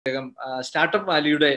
startup വാലിയുടെ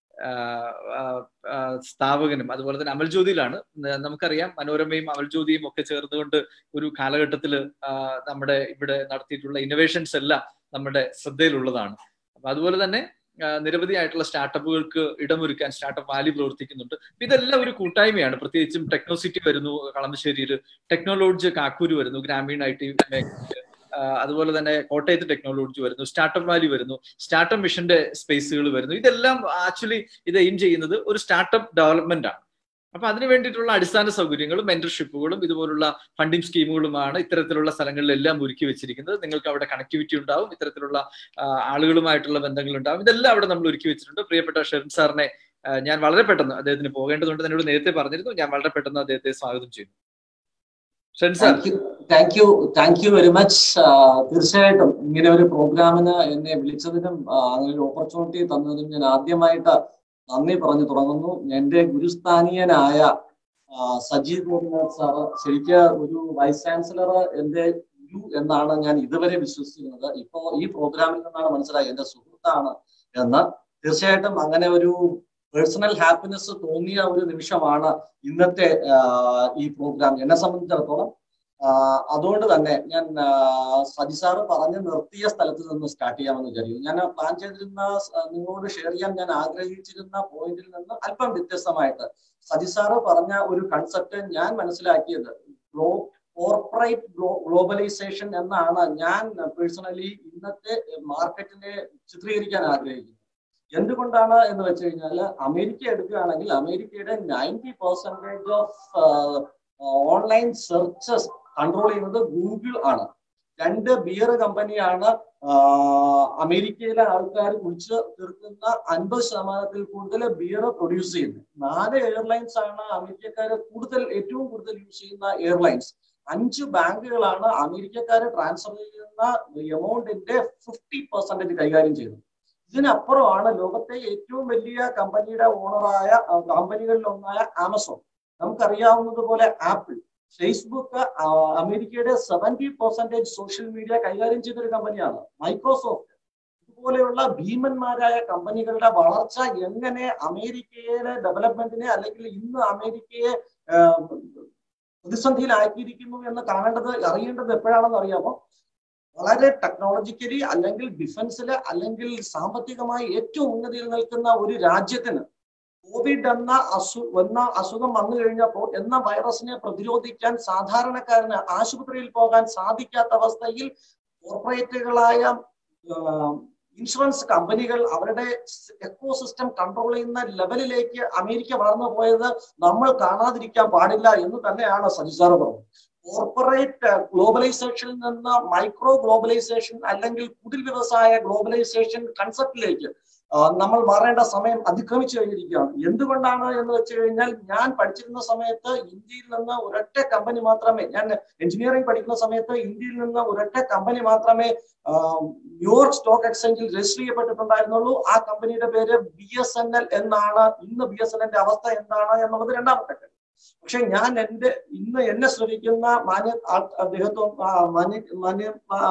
സ്ഥാപകനും അതുപോലെ തന്നെ അമൽ ജ്യോതിയിലാണ് നമുക്കറിയാം മനോരമയും അമൽ ജ്യോതിയും ഒക്കെ ചേർന്നുകൊണ്ട് ഒരു കാലഘട്ടത്തിൽ നമ്മുടെ ഇവിടെ നടത്തിയിട്ടുള്ള ഇന്നോവേഷൻസ് എല്ലാം നമ്മുടെ ശ്രദ്ധയിലുള്ളതാണ് അപ്പൊ അതുപോലെ തന്നെ നിരവധിയായിട്ടുള്ള സ്റ്റാർട്ടപ്പുകൾക്ക് ഇടമൊരുക്കാൻ സ്റ്റാർട്ടപ്പ് വാലി പ്രവർത്തിക്കുന്നുണ്ട് ഇതെല്ലാം ഒരു കൂട്ടായ്മയാണ് പ്രത്യേകിച്ചും ടെക്നോസിറ്റി വരുന്നു കളമശ്ശേരിയിൽ ടെക്നോളജി കാക്കൂര് വരുന്നു ഗ്രാമീണ ഐ ടി അതുപോലെ തന്നെ കോട്ടയത്ത് ടെക്നോളജി വരുന്നു സ്റ്റാർട്ടപ്പ് വാലി വരുന്നു സ്റ്റാർട്ടപ്പ് മിഷന്റെ സ്പേസുകൾ വരുന്നു ഇതെല്ലാം ആക്ച്വലി ഇത് എയിം ചെയ്യുന്നത് ഒരു സ്റ്റാർട്ടപ്പ് ഡെവലപ്മെന്റ് ആണ് അപ്പൊ അതിന് വേണ്ടിയിട്ടുള്ള അടിസ്ഥാന സൗകര്യങ്ങളും മെന്റർഷിപ്പുകളും ഇതുപോലുള്ള ഫണ്ടിങ് സ്കീമുകളുമാണ് ഇത്തരത്തിലുള്ള സ്ഥലങ്ങളിലെല്ലാം ഒരുക്കി വെച്ചിരിക്കുന്നത് നിങ്ങൾക്ക് അവിടെ കണക്ടിവിറ്റി ഉണ്ടാവും ഇത്തരത്തിലുള്ള ആളുകളുമായിട്ടുള്ള ബന്ധങ്ങൾ ഉണ്ടാവും ഇതെല്ലാം അവിടെ നമ്മൾ ഒരുക്കി വെച്ചിട്ടുണ്ട് പ്രിയപ്പെട്ട ഷെറിൻ സാറിനെ ഞാൻ വളരെ പെട്ടെന്ന് അദ്ദേഹത്തിന് പോകേണ്ടതുണ്ട് എന്നോട് നേരത്തെ പറഞ്ഞിരുന്നു ഞാൻ വളരെ പെട്ടെന്ന് അദ്ദേഹത്തെ സ്വാഗതം ചെയ്യുന്നു Sherin sir thank you thank you very much തീർച്ചയായിട്ടും ഇങ്ങനെ ഒരു പ്രോഗ്രാമിന് എന്നെ വിളിച്ചതിനും അങ്ങനെ ഒരു ഓപ്പർച്യൂണിറ്റി തന്നതിനും ഞാൻ ആദ്യമായിട്ട് നന്ദി പറഞ്ഞു തുടങ്ങുന്നു എന്റെ ഗുരുസ്ഥാനീയനായ സജീവ് ഗോപിനാഥ് സാറ് ശരിക്ക് ഒരു വൈസ് ചാൻസലർ എന്റെ ഗുരു എന്നാണ് ഞാൻ ഇതുവരെ വിശ്വസിക്കുന്നത് ഇപ്പോ ഈ പ്രോഗ്രാമിൽ നിന്നാണ് മനസ്സിലായി എന്റെ സുഹൃത്താണ് എന്ന് തീർച്ചയായിട്ടും അങ്ങനെ ഒരു പേഴ്സണൽ ഹാപ്പിനെസ് തോന്നിയ ഒരു നിമിഷമാണ് ഇന്നത്തെ ഈ പ്രോഗ്രാം എന്നെ സംബന്ധിച്ചിടത്തോളം അതുകൊണ്ട് തന്നെ ഞാൻ സജി സാറ് പറഞ്ഞ് നിർത്തിയ സ്ഥലത്ത് നിന്ന് സ്റ്റാർട്ട് ചെയ്യാമെന്ന് വിചാരിക്കും ഞാൻ പ്ലാൻ ചെയ്തിരുന്ന നിങ്ങളോട് ഷെയർ ചെയ്യാൻ ഞാൻ ആഗ്രഹിച്ചിരുന്ന പോയിന്റിൽ നിന്ന് അല്പം വ്യത്യസ്തമായിട്ട് സജി സാറ് പറഞ്ഞ ഒരു കൺസെപ്റ്റ് ഞാൻ മനസ്സിലാക്കിയത് ഗ്ലോ കോർപ്പറേറ്റ് ഗ്ലോബലൈസേഷൻ എന്നാണ് ഞാൻ പേഴ്സണലി ഇന്നത്തെ മാർക്കറ്റിനെ ചിത്രീകരിക്കാൻ ആഗ്രഹിക്കുന്നത് എന്തുകൊണ്ടാണ് എന്ന് വെച്ച് കഴിഞ്ഞാൽ അമേരിക്ക എടുക്കുകയാണെങ്കിൽ അമേരിക്കയുടെ ninety percentage of online searches control ചെയ്യുന്നത് ഗൂഗിൾ ആണ് രണ്ട് ബിയർ കമ്പനിയാണ് അമേരിക്കയിലെ ആൾക്കാർ കുടിച്ച് തീർക്കുന്ന അൻപത് ശതമാനത്തിൽ കൂടുതൽ ബിയർ പ്രൊഡ്യൂസ് ചെയ്യുന്നത് നാല് എയർലൈൻസ് ആണ് അമേരിക്കക്കാര് കൂടുതൽ ഏറ്റവും കൂടുതൽ യൂസ് ചെയ്യുന്ന എയർലൈൻസ് അഞ്ച് ബാങ്കുകളാണ് അമേരിക്കക്കാര് ട്രാൻസ്ഫർ ചെയ്യുന്ന എമൗണ്ടിന്റെ ഫിഫ്റ്റി പെർസെന്റേജ് കൈകാര്യം ചെയ്യുന്നത് ഇതിനപ്പുറമാണ് ലോകത്തെ ഏറ്റവും വലിയ കമ്പനിയുടെ ഓണറായ കമ്പനികളിൽ ഒന്നായ ആമസോൺ നമുക്കറിയാവുന്നതുപോലെ ആപ്പിൾ ഫേസ്ബുക്ക് അമേരിക്കയുടെ സെവൻറ്റി പെർസെന്റേജ് സോഷ്യൽ മീഡിയ കൈകാര്യം ചെയ്ത ഒരു കമ്പനിയാണ് മൈക്രോസോഫ്റ്റ് ഇതുപോലെയുള്ള ഭീമന്മാരായ കമ്പനികളുടെ വളർച്ച എങ്ങനെ അമേരിക്കയുടെ ഡെവലപ്മെന്റിനെ അല്ലെങ്കിൽ ഇന്ന് അമേരിക്കയെ പ്രതിസന്ധിയിലാക്കിയിരിക്കുന്നു എന്ന് കാണേണ്ടത് അറിയേണ്ടത് എപ്പോഴാണെന്ന് അറിയാമോ വളരെ ടെക്നോളജിക്കലി അല്ലെങ്കിൽ ഡിഫൻസില് അല്ലെങ്കിൽ സാമ്പത്തികമായി ഏറ്റവും ഉന്നതിയിൽ നിൽക്കുന്ന ഒരു രാജ്യത്തിന് കോവിഡ് എന്ന അസു എന്ന അസുഖം വന്നു കഴിഞ്ഞപ്പോൾ എന്ന വൈറസിനെ പ്രതിരോധിക്കാൻ സാധാരണക്കാരന് ആശുപത്രിയിൽ പോകാൻ സാധിക്കാത്ത അവസ്ഥയിൽ കോർപ്പറേറ്റുകളായ ഇൻഷുറൻസ് കമ്പനികൾ അവരുടെ എക്കോ സിസ്റ്റം കൺട്രോൾ ചെയ്യുന്ന ലെവലിലേക്ക് അമേരിക്ക വളർന്നു പോയത് നമ്മൾ കാണാതിരിക്കാൻ പാടില്ല എന്ന് തന്നെയാണ് സജിസാർ പറഞ്ഞത് കോർപ്പറേറ്റ് ഗ്ലോബലൈസേഷനിൽ നിന്ന് മൈക്രോ ഗ്ലോബലൈസേഷൻ അല്ലെങ്കിൽ കുടിൽ വ്യവസായ ഗ്ലോബലൈസേഷൻ കൺസെപ്റ്റിലേക്ക് നമ്മൾ മാറേണ്ട സമയം അതിക്രമിച്ചു കഴിഞ്ഞിരിക്കുകയാണ് എന്തുകൊണ്ടാണ് എന്ന് വെച്ച് കഴിഞ്ഞാൽ ഞാൻ പഠിച്ചിരുന്ന സമയത്ത് ഇന്ത്യയിൽ നിന്ന് ഒരൊറ്റ കമ്പനി മാത്രമേ ഞാൻ എഞ്ചിനീയറിംഗ് പഠിക്കുന്ന സമയത്ത് ഇന്ത്യയിൽ നിന്ന് ഒരൊറ്റ കമ്പനി മാത്രമേ ന്യൂയോർക്ക് സ്റ്റോക്ക് എക്സ്ചേഞ്ചിൽ രജിസ്റ്റർ ചെയ്യപ്പെട്ടിട്ടുണ്ടായിരുന്നുള്ളൂ ആ കമ്പനിയുടെ പേര് ബി എസ് എൻ എൽ എന്നാണ് ഇന്ന് ബി എസ് എൻ എല്ലിന്റെ അവസ്ഥ എന്താണ് എന്നുള്ളത് രണ്ടാമത്തെ കാര്യം പക്ഷെ ഞാൻ എന്റെ ഇന്ന് എന്നെ ശ്രമിക്കുന്ന മാന്യ അദ്ദേഹത്വം മാന്യ മാന്യ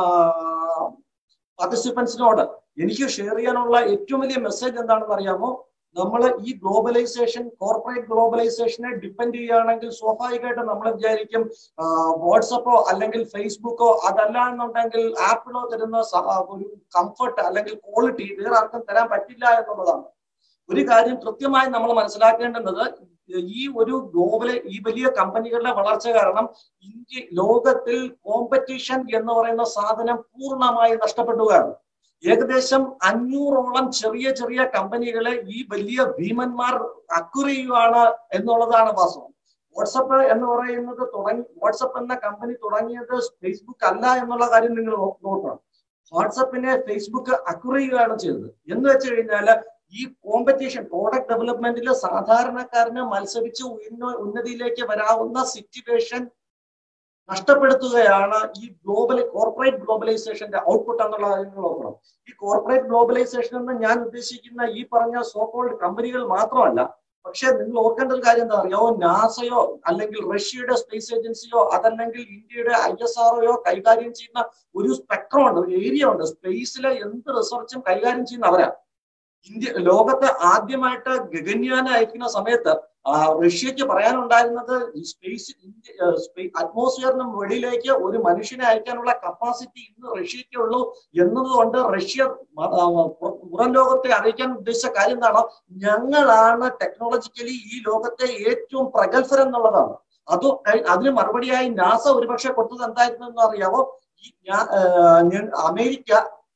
പാർട്ടിസിപ്പൻസിനോട് എനിക്ക് ഷെയർ ചെയ്യാനുള്ള ഏറ്റവും വലിയ മെസ്സേജ് എന്താണെന്ന് അറിയാമോ നമ്മൾ ഈ ഗ്ലോബലൈസേഷൻ കോർപ്പറേറ്റ് ഗ്ലോബലൈസേഷനെ ഡിപ്പെൻഡ് ചെയ്യുകയാണെങ്കിൽ സ്വാഭാവികമായിട്ടും നമ്മൾ വിചാരിക്കും വാട്സപ്പോ അല്ലെങ്കിൽ ഫേസ്ബുക്കോ അതല്ല എന്നുണ്ടെങ്കിൽ ആപ്പിളോ തരുന്ന ഒരു കംഫർട്ട് അല്ലെങ്കിൽ ക്വാളിറ്റി വേറെ ആർക്കും തരാൻ പറ്റില്ല എന്നുള്ളതാണ് ഒരു കാര്യം കൃത്യമായി നമ്മൾ മനസ്സിലാക്കേണ്ടുന്നത് ഈ ഒരു ഗ്ലോബൽ ഈ വലിയ കമ്പനികളുടെ വളർച്ച കാരണം ഇന്ത്യ ലോകത്തിൽ കോമ്പറ്റീഷൻ എന്ന് പറയുന്ന സാധനം പൂർണ്ണമായി നഷ്ടപ്പെടുകയാണ് ഏകദേശം അഞ്ഞൂറോളം ചെറിയ ചെറിയ കമ്പനികളെ ഈ വലിയ ഭീമന്മാർ അക്കുറയുകയാണ് എന്നുള്ളതാണ് വാസ്തവം വാട്സപ്പ് എന്ന് പറയുന്നത് തുടങ്ങി വാട്സപ്പ് എന്ന കമ്പനി തുടങ്ങിയത് ഫേസ്ബുക്ക് അല്ല എന്നുള്ള കാര്യം നിങ്ങൾ നോക്കണം വാട്സപ്പിനെ ഫേസ്ബുക്ക് അക്കുറയുകയാണ് ചെയ്തത് എന്ന് വെച്ച് കഴിഞ്ഞാൽ ഈ കോമ്പറ്റീഷൻ പ്രോഡക്റ്റ് ഡെവലപ്മെന്റിൽ സാധാരണക്കാരന് മത്സരിച്ച് ഉയർന്ന ഉന്നതിയിലേക്ക് വരാവുന്ന സിറ്റുവേഷൻ നഷ്ടപ്പെടുത്തുകയാണ് ഈ ഗ്ലോബൽ കോർപ്പറേറ്റ് ഗ്ലോബലൈസേഷന്റെ ഔട്ട്പുട്ട് എന്നുള്ള കാര്യങ്ങൾ നോക്കണം ഈ കോർപ്പറേറ്റ് ഗ്ലോബലൈസേഷൻ എന്ന് ഞാൻ ഉദ്ദേശിക്കുന്ന ഈ പറഞ്ഞ സോക്കോൾഡ് കമ്പനികൾ മാത്രമല്ല പക്ഷെ നിങ്ങൾ ഓർക്കേണ്ട ഒരു കാര്യം എന്താ അറിയാമോ നാസയോ അല്ലെങ്കിൽ റഷ്യയുടെ സ്പേസ് ഏജൻസിയോ അതല്ലെങ്കിൽ ഇന്ത്യയുടെ ഐ എസ് ആർഒയോ കൈകാര്യം ചെയ്യുന്ന ഒരു സ്പെക്ട്രം ഉണ്ട് ഒരു ഏരിയ ഉണ്ട് സ്പേസിലെ എന്ത് റിസർച്ചും കൈകാര്യം ചെയ്യുന്ന അവരാ ഇന്ത്യ ലോകത്ത് ആദ്യമായിട്ട് ഗഗൻയാൻ അയക്കുന്ന സമയത്ത് ആ, റഷ്യക്ക് പറയാനുണ്ടായിരുന്നത് ഈ സ്പേസ് അറ്റ്മോസ്ഫിയറിന് വെളിയിലേക്ക് ഒരു മനുഷ്യനെ അയക്കാനുള്ള കപ്പാസിറ്റി ഇന്ന് റഷ്യക്ക് ഉള്ളൂ എന്നതുകൊണ്ട് റഷ്യ മ- ആ, പുറ- പുറം ലോകത്തെ അറിയിക്കാൻ ഉദ്ദേശിച്ച കാര്യം എന്താണ് ഞങ്ങളാണ് ടെക്നോളജിക്കലി ഈ ലോകത്തെ ഏറ്റവും പ്രഗത്ഭരെന്നുള്ളതാണ് അത് കഴി- അതിന് മറുപടിയായി നാസ ഒരുപക്ഷെ കൊടുത്തത് എന്തായിരുന്നു എന്ന് അറിയാവോ ഈ ഞാ- ആ, ഞാൻ- അമേരിക്ക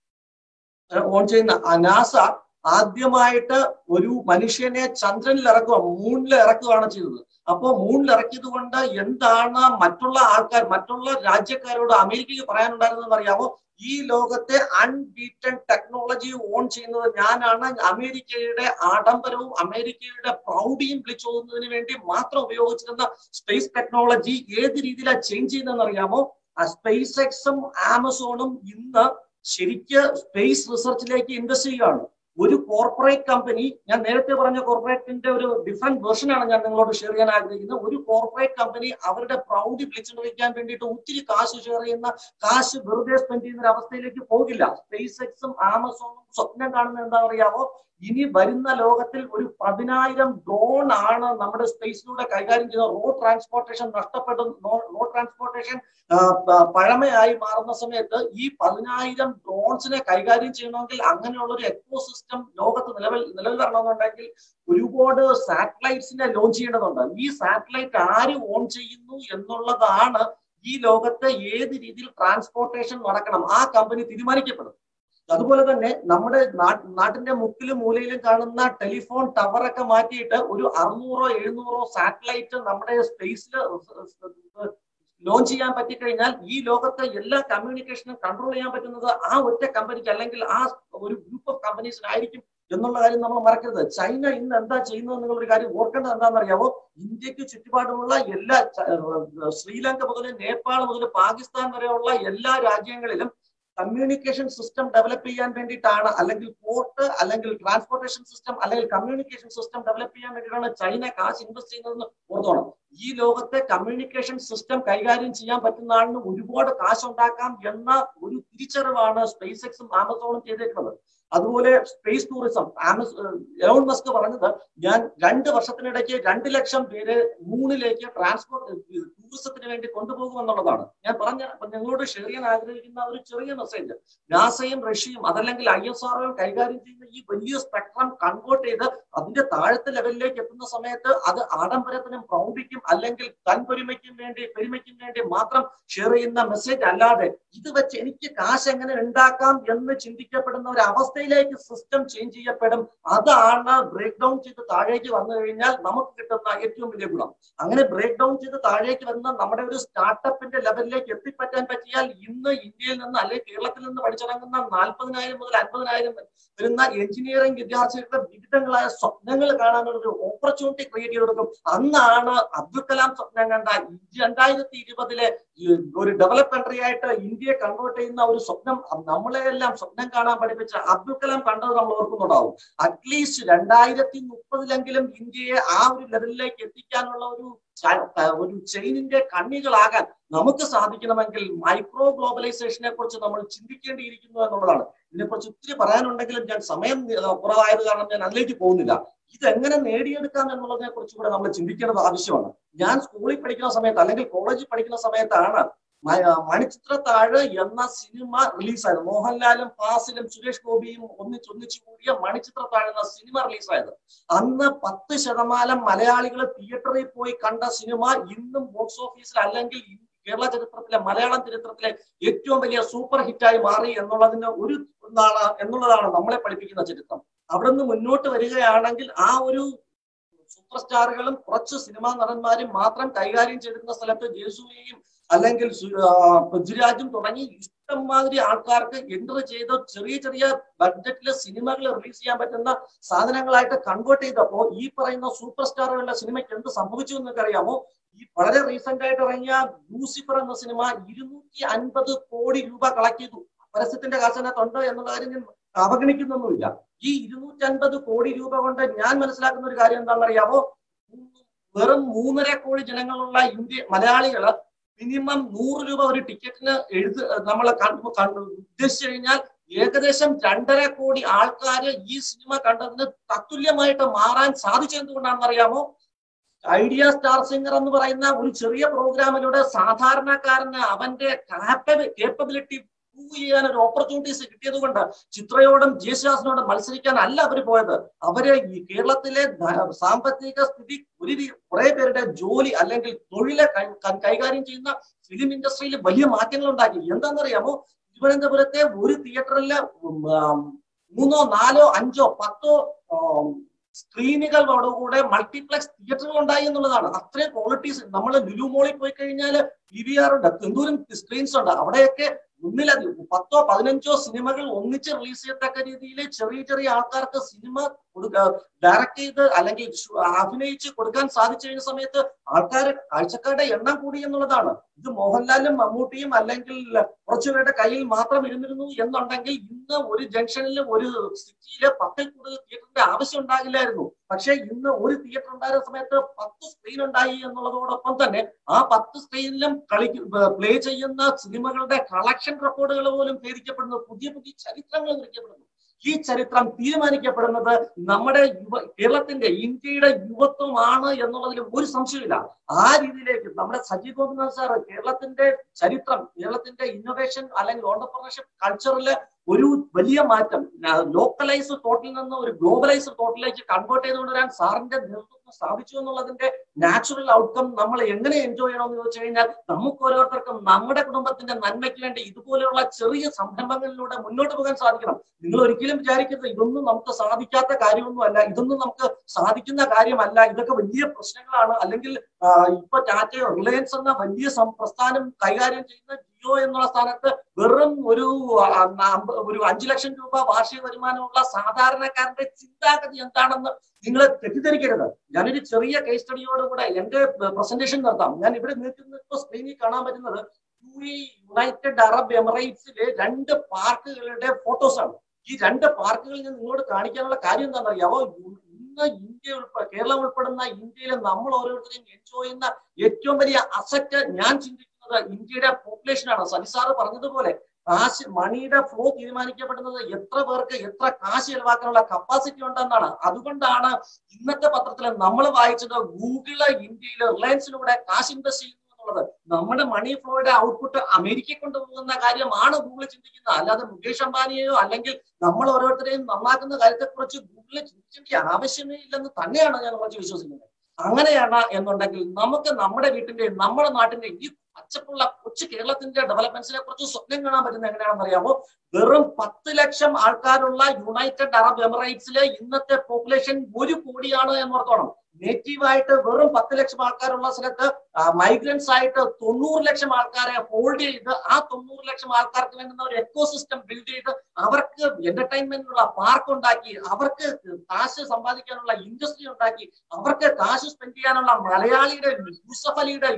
ഓൺ ചെയ്യുന്ന ആ നാസ ആദ്യമായിട്ട് ഒരു മനുഷ്യനെ ചന്ദ്രനിൽ ഇറക്കുക മൂണിൽ ഇറക്കുകയാണ് ചെയ്തത് അപ്പോ മൂണിൽ ഇറക്കിയത് കൊണ്ട് എന്താണ് മറ്റുള്ള ആൾക്കാർ മറ്റുള്ള രാജ്യക്കാരോട് അമേരിക്കയ്ക്ക് പറയാനുണ്ടായിരുന്നത് അറിയാമോ ഈ ലോകത്തെ അൺബീറ്റൺ ടെക്നോളജി ഓൺ ചെയ്യുന്നത് ഞാനാണ് അമേരിക്കയുടെ ആഡംബരവും അമേരിക്കയുടെ പ്രൗഢിയും വിളിച്ചോതുന്നതിന് വേണ്ടി മാത്രം ഉപയോഗിച്ചിരുന്ന സ്പേസ് ടെക്നോളജി ഏത് രീതിയിലാണ് ചേഞ്ച് ചെയ്യുന്നതെന്ന് അറിയാമോ ആ സ്പേസ് എക്സും ആമസോണും ഇന്ന് ശരിക്ക് സ്പേസ് റിസർച്ചിലേക്ക് ഇൻവെസ്റ്റ് ചെയ്യുകയാണ് ഒരു കോർപ്പറേറ്റ് കമ്പനി ഞാൻ നേരത്തെ പറഞ്ഞ കോർപ്പറേറ്റിന്റെ ഒരു ഡിഫറെന്റ് വെർഷൻ ആണ് ഞാൻ നിങ്ങളോട് ഷെയർ ചെയ്യാൻ ആഗ്രഹിക്കുന്നത് ഒരു കോർപ്പറേറ്റ് കമ്പനി അവരുടെ പ്രൗഢി വിളിച്ചുകൊണ്ടിരിക്കാൻ വേണ്ടിയിട്ട് ഒത്തിരി കാശ് ഷെയർ ചെയ്യുന്ന കാശ് വെറുതെ സ്പെൻഡ് ചെയ്യുന്ന ഒരു അവസ്ഥയിലേക്ക് പോകില്ല സ്പേസ് എക്സും ആമസോണും സ്വപ്നം കാണുന്നത് എന്താ പറയാവോ ഇനി വരുന്ന ലോകത്തിൽ ഒരു പതിനായിരം ഡ്രോൺ ആണ് നമ്മുടെ സ്പേസിലൂടെ കൈകാര്യം ചെയ്യുന്ന റോഡ് ട്രാൻസ്പോർട്ടേഷൻ നഷ്ടപ്പെടും റോഡ് ട്രാൻസ്പോർട്ടേഷൻ പഴമയായി മാറുന്ന സമയത്ത് ഈ പതിനായിരം ഡ്രോൺസിനെ കൈകാര്യം ചെയ്യണമെങ്കിൽ അങ്ങനെയുള്ള ഒരു എക്കോ സിസ്റ്റം ലോകത്ത് നിലവിൽ നിലവിൽ വരണമെന്നുണ്ടെങ്കിൽ ഒരുപാട് സാറ്റലൈറ്റ്സിനെ ലോഞ്ച് ചെയ്യേണ്ടതുണ്ട് ഈ സാറ്റലൈറ്റ് ആര് ഓൺ ചെയ്യുന്നു എന്നുള്ളതാണ് ഈ ലോകത്തെ ഏത് രീതിയിൽ ട്രാൻസ്പോർട്ടേഷൻ നടക്കണം ആ കമ്പനി തീരുമാനിക്കപ്പെടും അതുപോലെ തന്നെ നമ്മുടെ നാട്ടിന്റെ മുക്കിലും മൂലയിലും കാണുന്ന ടെലിഫോൺ ടവറൊക്കെ മാറ്റിയിട്ട് ഒരു അറുന്നൂറോ എഴുന്നൂറോ സാറ്റലൈറ്റ് നമ്മുടെ സ്പേസിൽ ലോഞ്ച് ചെയ്യാൻ പറ്റിക്കഴിഞ്ഞാൽ ഈ ലോകത്തെ എല്ലാ കമ്മ്യൂണിക്കേഷനും കൺട്രോൾ ചെയ്യാൻ പറ്റുന്നത് ആ ഒറ്റ കമ്പനിക്ക് അല്ലെങ്കിൽ ആ ഒരു ഗ്രൂപ്പ് ഓഫ് കമ്പനീസിനായിരിക്കും എന്നുള്ള കാര്യം നമ്മൾ മറക്കരുത് ചൈന ഇന്ന് എന്താ ചെയ്യുന്നത് എന്നുള്ള ഒരു കാര്യം ഓർക്കേണ്ടത് എന്താണെന്ന് അറിയാമോ ഇന്ത്യക്ക് ചുറ്റുപാടുമുള്ള എല്ലാ ശ്രീലങ്ക മുതൽ നേപ്പാൾ മുതൽ പാകിസ്ഥാൻ വരെയുള്ള എല്ലാ രാജ്യങ്ങളിലും കമ്മ്യൂണിക്കേഷൻ സിസ്റ്റം ഡെവലപ്പ് ചെയ്യാൻ വേണ്ടിയിട്ടാണ് അല്ലെങ്കിൽ പോർട്ട് അല്ലെങ്കിൽ ട്രാൻസ്പോർട്ടേഷൻ സിസ്റ്റം അല്ലെങ്കിൽ കമ്മ്യൂണിക്കേഷൻ സിസ്റ്റം ഡെവലപ്പ് ചെയ്യാൻ വേണ്ടിയിട്ടാണ് ചൈന കാശ് ഇൻവെസ്റ്റ് ചെയ്യുന്നതെന്ന് ഓർത്തോണം ഈ ലോകത്തെ കമ്മ്യൂണിക്കേഷൻ സിസ്റ്റം കൈകാര്യം ചെയ്യാൻ പറ്റുന്ന ആളിന് ഒരുപാട് കാശ് ഉണ്ടാക്കാം എന്ന ഒരു തിരിച്ചറിവാണ് സ്പേസ് എക്സും ആമസോണും ചെയ്തേക്കുന്നത് അതുപോലെ സ്പേസ് ടൂറിസം ആമസോ എലോൺ മസ്ക് പറഞ്ഞത് ഞാൻ രണ്ട് വർഷത്തിനിടയ്ക്ക് രണ്ട് ലക്ഷം പേര് മൂണിലേക്ക് ട്രാൻസ്പോർട്ട് ടൂറിസത്തിന് വേണ്ടി കൊണ്ടുപോകുമെന്നുള്ളതാണ് ഞാൻ പറഞ്ഞ നിങ്ങളോട് ഷെയർ ചെയ്യാൻ ആഗ്രഹിക്കുന്ന ഒരു ചെറിയ മെസ്സേജ് നാസയും റഷ്യയും അതല്ലെങ്കിൽ ഐ എസ് ആർഒയും കൈകാര്യം ചെയ്യുന്ന ഈ വലിയ സ്പെക്ട്രം കൺവേർട്ട് ചെയ്ത് അതിന്റെ താഴത്തെ ലെവലിലേക്ക് എത്തുന്ന സമയത്ത് അത് ആഡംബരത്തിനും പ്രൗഢിക്കും അല്ലെങ്കിൽ തൻ പെരുമയ്ക്കും വേണ്ടി പെരുമയ്ക്കും വേണ്ടി മാത്രം ഷെയർ ചെയ്യുന്ന മെസ്സേജ് അല്ലാതെ ഇത് വെച്ച് എനിക്ക് കാശ് എങ്ങനെ ഉണ്ടാക്കാം എന്ന് ചിന്തിക്കപ്പെടുന്ന ഒരു അവസ്ഥയിലേക്ക് സിസ്റ്റം ചേഞ്ച് ചെയ്യപ്പെടും അതാണ് ബ്രേക്ക് ഡൗൺ ചെയ്ത് താഴേക്ക് വന്നു കഴിഞ്ഞാൽ നമുക്ക് കിട്ടുന്ന ഏറ്റവും വലിയ ഗുണം അങ്ങനെ ബ്രേക്ക് ഡൗൺ ചെയ്ത് താഴേക്ക് വരുന്ന നമ്മുടെ ഒരു സ്റ്റാർട്ടപ്പിന്റെ ലെവലിലേക്ക് എത്തിപ്പറ്റാൻ പറ്റിയാൽ ഇന്ന് ഇന്ത്യയിൽ നിന്ന് അല്ലെങ്കിൽ കേരളത്തിൽ നിന്ന് പഠിച്ചിറങ്ങുന്ന നാൽപ്പതിനായിരം മുതൽ അൻപതിനായിരം വരുന്ന എഞ്ചിനീയറിംഗ് വിദ്യാർത്ഥികളുടെ വിവിധങ്ങളായ സ്വപ്നങ്ങൾ കാണാനുള്ള ഒരു ഓപ്പർച്യൂണിറ്റി ക്രിയേറ്റ് ചെയ്ത് കൊടുക്കും അന്നാണ് അബ്ദുൽ കലാം സ്വപ്നം കണ്ട രണ്ടായിരത്തി ഇരുപതിലെ ഒരു ഡെവലപ്പ് കൺട്രി ആയിട്ട് ഇന്ത്യയെ കൺവേർട്ട് ചെയ്യുന്ന ഒരു സ്വപ്നം നമ്മളെ എല്ലാം സ്വപ്നം കാണാൻ പഠിപ്പിച്ച അബ്ദുൽ കലാം കണ്ടത് നമ്മൾ ഓർക്കുന്നുണ്ടാവും അറ്റ്ലീസ്റ്റ് രണ്ടായിരത്തി മുപ്പതിലെങ്കിലും ഇന്ത്യയെ ആ ഒരു ലെവലിലേക്ക് എത്തിക്കാനുള്ള ഒരു ഒരു ചെയിനിന്റെ കണ്ണികളാകാൻ നമുക്ക് സാധിക്കണമെങ്കിൽ മൈക്രോ ഗ്ലോബലൈസേഷനെ കുറിച്ച് നമ്മൾ ചിന്തിക്കേണ്ടിയിരിക്കുന്നു എന്നുള്ളതാണ് ഇതിനെക്കുറിച്ച് ഒത്തിരി പറയാനുണ്ടെങ്കിലും ഞാൻ സമയം കുറവായത് കാരണം ഞാൻ അതിലേക്ക് പോകുന്നില്ല ഇതെങ്ങനെ നേടിയെടുക്കാം എന്നുള്ളതിനെ കുറിച്ച് കൂടെ നമ്മൾ ചിന്തിക്കേണ്ടത് ആവശ്യമാണ് ഞാൻ സ്കൂളിൽ പഠിക്കുന്ന സമയത്ത് അല്ലെങ്കിൽ കോളേജിൽ പഠിക്കുന്ന സമയത്താണ് മണിച്ചിത്രത്താഴ് എന്ന സിനിമ റിലീസായത് മോഹൻലാലും ഫാസിലും സുരേഷ് ഗോപിയും ഒന്നിച്ച് ഒന്നിച്ചു കൂടിയ മണിച്ചിത്രത്താഴ് എന്ന സിനിമ റിലീസായത് അന്ന് പത്ത് ശതമാനം മലയാളികൾ തിയേറ്ററിൽ പോയി കണ്ട സിനിമ ഇന്നും ബോക്സ് ഓഫീസിൽ അല്ലെങ്കിൽ കേരള ചരിത്രത്തിലെ മലയാളം ചരിത്രത്തിലെ ഏറ്റവും വലിയ സൂപ്പർ ഹിറ്റായി മാറി എന്നുള്ളതിന് ഒരു എന്താണ് എന്നുള്ളതാണ് നമ്മളെ പഠിപ്പിക്കുന്ന ചരിത്രം അവിടെ നിന്ന് മുന്നോട്ട് വരികയാണെങ്കിൽ ആ ഒരു സൂപ്പർ സ്റ്റാറുകളും കുറച്ച് സിനിമാ നടന്മാരും മാത്രം കൈകാര്യം ചെയ്തിരുന്ന സ്ഥലത്ത് ജേസുവിനെയും അല്ലെങ്കിൽ പൃഥ്വിരാജും തുടങ്ങി ഇഷ്ടംമാതിരി ആൾക്കാർക്ക് എൻ്റർ ചെയ്ത ചെറിയ ചെറിയ ബഡ്ജറ്റിലെ സിനിമകൾ റിലീസ് ചെയ്യാൻ പറ്റുന്ന സാധനങ്ങളായിട്ട് കൺവേർട്ട് ചെയ്തപ്പോ ഈ പറയുന്ന സൂപ്പർ സ്റ്റാറുകളുടെ സിനിമയ്ക്ക് എന്ത് സംഭവിച്ചു എന്നൊക്കെ അറിയാമോ ഈ വളരെ റീസെന്റ് ആയിട്ട് ഇറങ്ങിയ ലൂസിഫർ എന്ന സിനിമ ഇരുന്നൂറ്റി അൻപത് കോടി രൂപ കളക്ട് ചെയ്തു പരസ്യത്തിന്റെ കാശിനകത്തുണ്ട് എന്നുള്ള കാര്യം ഞാൻ അവഗണിക്കുന്നൊന്നുമില്ല ഈ ഇരുന്നൂറ്റി അൻപത് കോടി രൂപ കൊണ്ട് ഞാൻ മനസ്സിലാക്കുന്ന ഒരു കാര്യം എന്താണെന്ന് അറിയാമോ വെറും മൂന്നര കോടി ജനങ്ങളുള്ള ഇന്ത്യ മലയാളികള് മിനിമം നൂറ് രൂപ ഒരു ടിക്കറ്റിന് എഴുത് നമ്മൾ ഉദ്ദേശിച്ചു കഴിഞ്ഞാൽ ഏകദേശം രണ്ടര കോടി ആൾക്കാര് ഈ സിനിമ കണ്ടതിന് തത്തുല്യമായിട്ട് മാറാൻ സാധിച്ചെന്തുകൊണ്ടാണെന്ന് അറിയാമോ ഐഡിയ സ്റ്റാർ സിംഗർ എന്ന് പറയുന്ന ഒരു ചെറിയ പ്രോഗ്രാമിലൂടെ സാധാരണക്കാരന് അവന്റെ കേപ്പബിലിറ്റി പ്രൂവ് ചെയ്യാൻ ഒരു ഓപ്പർച്യൂണിറ്റീസ് കിട്ടിയത് കൊണ്ട് ചിത്രയോടും ജയശാസിനോടും മത്സരിക്കാൻ അല്ല അവർ പോയത് അവര് ഈ കേരളത്തിലെ സാമ്പത്തിക സ്ഥിതി ഒരു കുറെ പേരുടെ ജോലി അല്ലെങ്കിൽ തൊഴിലെ കൈകാര്യം ചെയ്യുന്ന ഫിലിം ഇൻഡസ്ട്രിയിൽ വലിയ മാറ്റങ്ങൾ ഉണ്ടാക്കി എന്താണെന്നറിയാമോ തിരുവനന്തപുരത്തെ ഒരു തിയേറ്ററിൽ മൂന്നോ നാലോ അഞ്ചോ പത്തോ സ്ക്രീനുകളോടുകൂടെ മൾട്ടിപ്ലക്സ് തിയേറ്ററുകൾ ഉണ്ടായി എന്നുള്ളതാണ് അത്രയും ക്വാളിറ്റീസ് നമ്മൾ ലുലു മോളിൽ പോയി കഴിഞ്ഞാൽ പി വി ആർ ഉണ്ട് എന്തോരം സ്ക്രീൻസ് ഉണ്ട് അവിടെയൊക്കെ ഒന്നിലധികം പത്തോ പതിനഞ്ചോ സിനിമകൾ ഒന്നിച്ച് റിലീസ് ചെയ്യത്തക്ക രീതിയിൽ ചെറിയ ചെറിയ ആൾക്കാർക്ക് സിനിമ ഡയറക്ട് ചെയ്ത് അല്ലെങ്കിൽ അഭിനയിച്ച് കൊടുക്കാൻ സാധിച്ചു കഴിഞ്ഞ സമയത്ത് ആൾക്കാർ കാഴ്ചക്കാരുടെ എണ്ണം കൂടി എന്നുള്ളതാണ് ഇത് മോഹൻലാലും മമ്മൂട്ടിയും അല്ലെങ്കിൽ കുറച്ചുപേരുടെ കയ്യിൽ മാത്രം ഇരുന്നിരുന്നു എന്നുണ്ടെങ്കിൽ ഇന്ന് ഒരു ജംഗ്ഷനിൽ ഒരു സിറ്റിയില് പത്തിൽ കൂടുതൽ തിയേറ്ററിന്റെ ആവശ്യം ഉണ്ടാകില്ലായിരുന്നു പക്ഷെ ഇന്ന് ഒരു തിയേറ്റർ ഉണ്ടായിരുന്ന സമയത്ത് പത്ത് സ്ക്രീൻ ഉണ്ടായി എന്നുള്ളതോടൊപ്പം തന്നെ ആ പത്ത് സ്ക്രീനിലും കളി പ്ലേ ചെയ്യുന്ന സിനിമകളുടെ കളക്ഷൻ റെക്കോർഡുകൾ പോലും ഭേദിക്കപ്പെടുന്നു പുതിയ പുതിയ ചരിത്രങ്ങൾ കുറിക്കപ്പെടുന്നു ഈ ചരിത്രം തീരുമാനിക്കപ്പെടുന്നത് നമ്മുടെ യുവ കേരളത്തിന്റെ ഇന്ത്യയുടെ യുവത്വമാണ് എന്നുള്ളതിൽ ഒരു സംശയമില്ല ആ രീതിയിലേക്ക് നമ്മുടെ സജീവ് ഗോപിനാഥ് സാർ കേരളത്തിന്റെ ചരിത്രം കേരളത്തിന്റെ ഇന്നോവേഷൻ അല്ലെങ്കിൽ ഓണ്ടർപ്രണർഷിപ്പ് കൾച്ചറിൽ ഒരു വലിയ മാറ്റം ലോക്കലൈസ് തോട്ടിൽ നിന്ന് ഒരു ഗ്ലോബലൈസ് തോട്ടിലേക്ക് കൺവേർട്ട് ചെയ്ത് കൊണ്ടുവരാൻ സാറിന്റെ നേതൃത്വം സാധിച്ചു എന്നുള്ളതിന്റെ നാച്ചുറൽ ഔട്ട്കം നമ്മൾ എങ്ങനെ എൻജോയ് ചെയ്യണമെന്ന് ചോദിച്ചു കഴിഞ്ഞാൽ നമുക്ക് ഓരോരുത്തർക്കും നമ്മുടെ കുടുംബത്തിന്റെ നന്മയ്ക്ക് വേണ്ടി ഇതുപോലെയുള്ള ചെറിയ സംരംഭങ്ങളിലൂടെ മുന്നോട്ട് പോകാൻ സാധിക്കണം നിങ്ങൾ ഒരിക്കലും വിചാരിക്കരുത് ഇതൊന്നും നമുക്ക് സാധിക്കാത്ത കാര്യമൊന്നുമല്ല ഇതൊന്നും നമുക്ക് സാധിക്കുന്ന കാര്യമല്ല ഇതൊക്കെ വലിയ പ്രശ്നങ്ങളാണ് അല്ലെങ്കിൽ ഇപ്പൊ ടാറ്റയോ റിലയൻസ് എന്ന വലിയ പ്രസ്ഥാനം കൈകാര്യം ചെയ്യുന്ന ജിയോ എന്നുള്ള സ്ഥാനത്ത് വെറും ഒരു ഒരു അഞ്ചു ലക്ഷം രൂപ വാർഷിക വരുമാനമുള്ള സാധാരണക്കാരന്റെ ചിന്താഗതി എന്താണെന്ന് നിങ്ങൾ തെറ്റിദ്ധരിക്കരുത് ഞാനൊരു ചെറിയ കേസ് സ്റ്റഡിയോടുകൂടെ എന്റെ പ്രസന്റേഷൻ നടത്താം ഞാൻ ഇവിടെ നിൽക്കുന്ന ഇപ്പൊ സ്ക്രീനിൽ കാണാൻ പറ്റുന്നത് യു എ യുണൈറ്റഡ് അറബ് എമിറേറ്റ്സിലെ രണ്ട് പാർക്കുകളുടെ ഫോട്ടോസ് ആണ് ഈ രണ്ട് പാർക്കുകളിൽ ഞാൻ നിങ്ങളോട് കാണിക്കാനുള്ള കാര്യം എന്താണെന്ന് അറിയാമോ ഇന്ന് ഇന്ത്യ ഉൾപ്പെടെ കേരളം ഉൾപ്പെടുന്ന ഇന്ത്യയിലെ നമ്മൾ ഓരോരുത്തരെയും എൻജോയ് ചെയ്യുന്ന ഏറ്റവും വലിയ അസറ്റ് ഞാൻ ചിന്തിക്കുന്നത് ഇന്ത്യയുടെ പോപ്പുലേഷൻ ആണ് സനിസാറ് പറഞ്ഞതുപോലെ കാശ് മണിയുടെ ഫ്ലോ തീരുമാനിക്കപ്പെടുന്നത് എത്ര പേർക്ക് എത്ര കാശ് ചെലവാക്കാനുള്ള കപ്പാസിറ്റി ഉണ്ടെന്നാണ് അതുകൊണ്ടാണ് ഇന്നത്തെ പത്രത്തിൽ നമ്മൾ വായിച്ചത് ഗൂഗിള് ഇന്ത്യയിൽ റിലയൻസിലൂടെ കാശ് ഇൻവെസ്റ്റ് ചെയ്യുന്നു എന്നുള്ളത് നമ്മുടെ മണി ഫ്ലോയുടെ ഔട്ട്പുട്ട് അമേരിക്കയിൽ കൊണ്ടുപോകുന്ന കാര്യമാണ് ഗൂഗിൾ ചിന്തിക്കുന്നത് അല്ലാതെ മുകേഷ് അംബാനിയെയോ അല്ലെങ്കിൽ നമ്മൾ ഓരോരുത്തരെയും നന്നാക്കുന്ന കാര്യത്തെക്കുറിച്ച് ഗൂഗിളിൽ ചിന്തിക്കേണ്ട ആവശ്യമേ ഇല്ലെന്ന് തന്നെയാണ് ഞാൻ കുറച്ച് വിശ്വസിക്കുന്നത് അങ്ങനെയാണ് എന്നുണ്ടെങ്കിൽ നമുക്ക് നമ്മുടെ വീട്ടിന്റെ നമ്മുടെ നാട്ടിന്റെ ഈ പച്ചപ്പുള്ള കൊച്ചു കേരളത്തിന്റെ ഡെവലപ്മെന്റ്സിനെ കുറിച്ച് സ്വപ്നം കാണാൻ പറ്റുന്ന എങ്ങനെയാണെന്ന് അറിയാമോ വെറും പത്ത് ലക്ഷം ആൾക്കാരുള്ള യുണൈറ്റഡ് അറബ് എമിറേറ്റ്സിലെ ഇന്നത്തെ പോപ്പുലേഷൻ ഒരു കോടിയാണ് എന്ന് ഓർത്തോണം നേറ്റീവായിട്ട് വെറും പത്ത് ലക്ഷം ആൾക്കാരുള്ള സ്ഥലത്ത് മൈഗ്രൻസ് ആയിട്ട് തൊണ്ണൂറ് ലക്ഷം ആൾക്കാരെ ഹോൾഡ് ചെയ്ത് ആ തൊണ്ണൂറ് ലക്ഷം ആൾക്കാർക്ക് വേണ്ടുന്ന ഒരു എക്കോസിസ്റ്റം ബിൽഡ് ചെയ്ത് അവർക്ക് എന്റർടൈൻമെന്റിനുള്ള പാർക്ക് ഉണ്ടാക്കി അവർക്ക് കാശ് സമ്പാദിക്കാനുള്ള ഇൻഡസ്ട്രി ഉണ്ടാക്കി അവർക്ക് കാശ് സ്പെൻഡ് ചെയ്യാനുള്ള മലയാളിയുടെ യൂസഫ് അലിയുടെ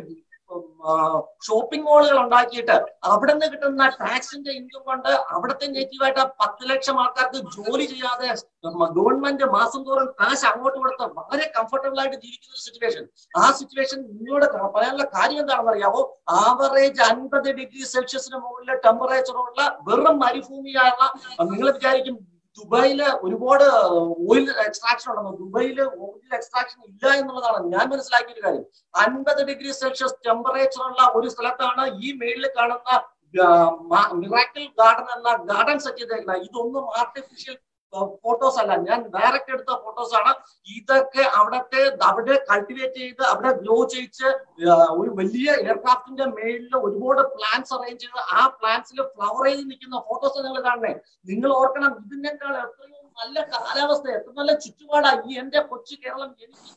ഷോപ്പിംഗ് മോളുകൾ ഉണ്ടാക്കിയിട്ട് അവിടെ നിന്ന് കിട്ടുന്ന ടാക്സിന്റെ ഇൻകം കൊണ്ട് അവിടുത്തെ നേറ്റീവായിട്ട് പത്ത് ലക്ഷം ആൾക്കാർക്ക് ജോലി ചെയ്യാതെ ഗവൺമെന്റ് മാസം തോറും കാശ് അങ്ങോട്ട് കൊടുത്ത് വളരെ കംഫർട്ടബിൾ ആയിട്ട് ജീവിക്കുന്ന ഒരു സിറ്റുവേഷൻ ആ സിറ്റുവേഷൻ നിങ്ങളോട് പറയാനുള്ള കാര്യം എന്താണെന്ന് അറിയാമോ ആവറേജ് അൻപത് ഡിഗ്രി സെൽഷ്യസിന് മുകളിൽ ടെമ്പറേച്ചറുള്ള വെറും മരുഭൂമിയായുള്ള നിങ്ങൾ വിചാരിക്കും ദുബായില് ഒരുപാട് ഓയിൽ എക്സ്ട്രാക്ഷൻ ഉണ്ടെന്ന് ദുബായില് ഓയിൽ എക്സ്ട്രാക്ഷൻ ഇല്ല എന്നുള്ളതാണ് ഞാൻ മനസ്സിലാക്കിയ ഒരു കാര്യം അൻപത് ഡിഗ്രി സെൽഷ്യസ് ടെമ്പറേച്ചർ ഉള്ള ഒരു സ്ഥലത്താണ് ഈ മേളിൽ കാണുന്ന മിറാക്കിൾ ഗാർഡൻ എന്ന ഗാർഡൻ സെറ്റ് ചെയ്തേക്കുന്നത് ഇതൊന്നും ആർട്ടിഫിഷ്യൽ ഫോട്ടോസ് അല്ല ഞാൻ ഡയറക്റ്റ് എടുത്ത ഫോട്ടോസ് ആണ് ഇതൊക്കെ അവിടത്തെ അവിടെ കൾട്ടിവേറ്റ് ചെയ്ത് അവിടെ ഗ്രോ ചെയ്യിച്ച് ഒരു വലിയ എയർക്രാഫ്റ്റിന്റെ മേളിൽ ഒരുപാട് പ്ലാന്റ്സ് അറേഞ്ച് ചെയ്ത് ആ പ്ലാന്റ്സിൽ ഫ്ലവർ ചെയ്ത് നിൽക്കുന്ന ഫോട്ടോസ് നിങ്ങൾ കാണണേ നിങ്ങൾ ഓർക്കണം ഇതിനേക്കാൾ എത്രയോ നല്ല കാലാവസ്ഥ എത്ര നല്ല ചുറ്റുപാടാ ഈ എന്റെ കൊച്ചു കേരളം എനിക്ക്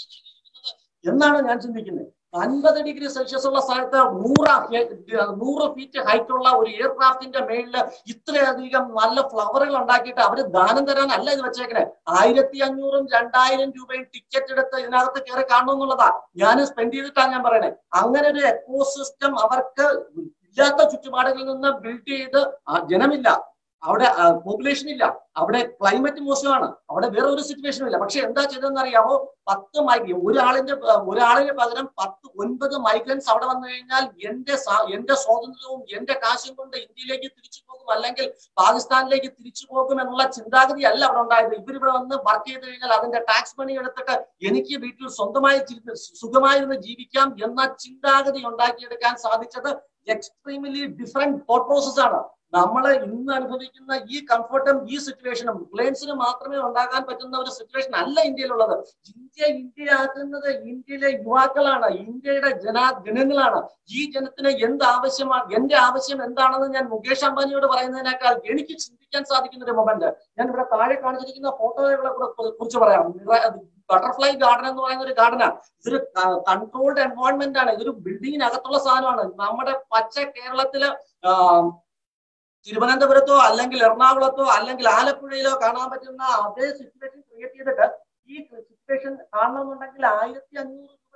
എന്നാണ് ഞാൻ ചിന്തിക്കുന്നത് അൻപത് ഡിഗ്രി സെൽഷ്യസ് ഉള്ള സ്ഥലത്ത് നൂറ് നൂറ് ഫീറ്റ് ഹൈറ്റ് ഉള്ള ഒരു എയർക്രാഫ്റ്റിന്റെ മേളിൽ ഇത്രയധികം നല്ല ഫ്ലവറുകൾ ഉണ്ടാക്കിയിട്ട് അവര് ദാനം തരാനല്ല ഇത് വെച്ചേക്കണേ ആയിരത്തി അഞ്ഞൂറും രണ്ടായിരം രൂപയും ടിക്കറ്റ് എടുത്ത് ഇതിനകത്ത് കയറി കാണണമെന്നുള്ളതാ ഞാൻ സ്പെൻഡ് ചെയ്തിട്ടാണ് ഞാൻ പറയണേ അങ്ങനെ ഒരു എക്കോസിസ്റ്റം അവർക്ക് ഇല്ലാത്ത ചുറ്റുപാടുകളിൽ നിന്ന് ബിൽഡ് ചെയ്ത് ജനമില്ല അവിടെ പോപ്പുലേഷൻ ഇല്ല അവിടെ ക്ലൈമറ്റ് മോശമാണ് അവിടെ വേറെ ഒരു സിറ്റുവേഷനും ഇല്ല പക്ഷെ എന്താ ചെയ്തതെന്ന് അറിയാമോ പത്ത് മൈഗ്ര ഒരാളിന്റെ ഒരാളിന് പകരം പത്ത് ഒൻപത് മൈഗ്രൻസ് അവിടെ വന്നു കഴിഞ്ഞാൽ എന്റെ എന്റെ സ്വാതന്ത്ര്യവും എന്റെ കാശും കൊണ്ട് ഇന്ത്യയിലേക്ക് തിരിച്ചു പോകും അല്ലെങ്കിൽ പാകിസ്ഥാനിലേക്ക് തിരിച്ചു പോകും എന്നുള്ള ചിന്താഗതി അല്ല അവിടെ ഉണ്ടായത് ഇവരിവിടെ വന്ന് വർക്ക് ചെയ്ത് കഴിഞ്ഞാൽ അതിന്റെ ടാക്സ് മണി എടുത്തിട്ട് എനിക്ക് വീട്ടിൽ സ്വന്തമായി സുഖമായിരുന്ന് ജീവിക്കാം എന്ന ചിന്താഗതി ഉണ്ടാക്കിയെടുക്കാൻ സാധിച്ചത് എക്സ്ട്രീംലി ഡിഫറെന്റ് തോട്ട് പ്രോസസ് ആണ് നമ്മൾ ഇന്ന് അനുഭവിക്കുന്ന ഈ കംഫർട്ടും ഈ സിറ്റുവേഷനും റിലയൻസിന് മാത്രമേ ഉണ്ടാകാൻ പറ്റുന്ന ഒരു സിറ്റുവേഷൻ അല്ല ഇന്ത്യയിലുള്ളത് ഇന്ത്യ ഇന്ത്യയാക്കുന്നത് ഇന്ത്യയിലെ യുവാക്കളാണ് ഇന്ത്യയുടെ ജനാ ജനങ്ങളാണ് ഈ ജനത്തിന് എന്ത് ആവശ്യമാണ് എന്റെ ആവശ്യം എന്താണെന്ന് ഞാൻ മുകേഷ് അംബാനിയോട് പറയുന്നതിനേക്കാൾ എനിക്ക് ചിന്തിക്കാൻ സാധിക്കുന്ന ഒരു മൊമെന്റ് ഞാൻ ഇവിടെ താഴെ കാണിച്ചിരിക്കുന്ന ഫോട്ടോകളെ കുറിച്ച് പറയാം ബട്ടർഫ്ലൈ ഗാർഡൻ എന്ന് പറയുന്ന ഒരു ഗാർഡനാണ് ഇതൊരു കൺട്രോൾഡ് എൻവയോൺമെന്റ് ആണ് ഇതൊരു ബിൽഡിങ്ങിനകത്തുള്ള സാധനമാണ് നമ്മുടെ പച്ച കേരളത്തില് തിരുവനന്തപുരത്തോ അല്ലെങ്കിൽ എറണാകുളത്തോ അല്ലെങ്കിൽ ആലപ്പുഴയിലോ കാണാൻ പറ്റുന്ന അതേ സിറ്റുവേഷൻ ക്രിയേറ്റ് ചെയ്തിട്ട് ഈ സിറ്റുവേഷൻ കാണണമെന്നുണ്ടെങ്കിൽ ആയിരത്തി അഞ്ഞൂറ് രൂപ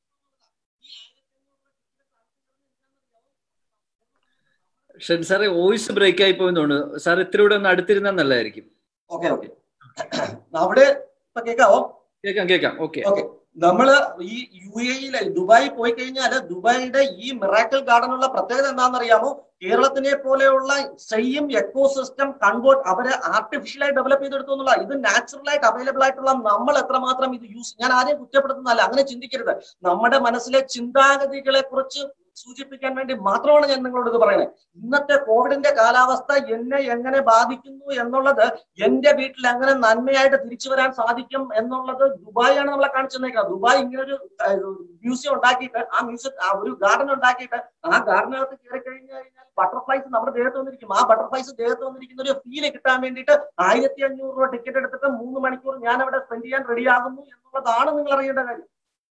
ഷൻ സാറെ വോയിസ് ബ്രേക്ക് ആയി പോയെന്നുണ്ട് സാർ ഇത്തിരി ഒന്ന് അടുത്തിരുന്നാൽ നല്ലതായിരിക്കും ഓക്കെ ഓക്കെ അവിടെ ഇപ്പൊ കേൾക്കാവോ കേൾക്കാം കേൾക്കാം ഓക്കെ ഓക്കെ നമ്മള് ഈ യു എയിലെ ദുബായി പോയി കഴിഞ്ഞാൽ ദുബായിയുടെ ഈ മിറാക്കൽ ഗാർഡനുള്ള പ്രത്യേകത എന്താണെന്നറിയാമോ കേരളത്തിനെ പോലെയുള്ള സെയിം എക്കോ സിസ്റ്റം കൺവേർട്ട് അവര് ആർട്ടിഫിഷ്യലായി ഡെവലപ്പ് ചെയ്തെടുത്തു എന്നുള്ള ഇത് നാച്ചുറൽ ആയിട്ട് അവൈലബിൾ ആയിട്ടുള്ള നമ്മൾ എത്രമാത്രം ഇത് യൂസ് ഞാൻ ആരെയും കുറ്റപ്പെടുത്തുന്നതല്ല അങ്ങനെ ചിന്തിക്കരുത് നമ്മുടെ മനസ്സിലെ ചിന്താഗതികളെ കുറിച്ച് സൂചിപ്പിക്കാൻ വേണ്ടി മാത്രമാണ് ഞാൻ നിങ്ങളോട് ഇത് പറയുന്നത് ഇന്നത്തെ കോവിഡിന്റെ കാലാവസ്ഥ എന്നെ എങ്ങനെ ബാധിക്കുന്നു എന്നുള്ളത് എന്റെ വീട്ടിൽ എങ്ങനെ നന്മയായിട്ട് തിരിച്ചു വരാൻ സാധിക്കും എന്നുള്ളത് ദുബായാണ് നമ്മളെ കാണിച്ചു തന്നേക്കുന്നത് ദുബായ് ഇങ്ങനെ ഒരു മ്യൂസിയം ഉണ്ടാക്കിയിട്ട് ആ മ്യൂസിയം ആ ഒരു ഗാർഡൻ ഉണ്ടാക്കിയിട്ട് ആ ഗാർഡനകത്ത് കയറി കഴിഞ്ഞു കഴിഞ്ഞാൽ ബട്ടർഫ്ലൈസ് നമ്മുടെ ദേഹത്ത് വന്നിരിക്കും ആ ബട്ടർഫ്ലൈസ് ദേഹത്ത് വന്നിരിക്കുന്ന ഒരു ഫീല് കിട്ടാൻ വേണ്ടിയിട്ട് ആയിരത്തി അഞ്ഞൂറ് രൂപ ടിക്കറ്റ് എടുത്തിട്ട് മൂന്ന് മണിക്കൂർ ഞാൻ അവിടെ സ്പെൻഡ് ചെയ്യാൻ റെഡി ആകുന്നു എന്നുള്ളതാണ് നിങ്ങൾ അറിയേണ്ട കാര്യം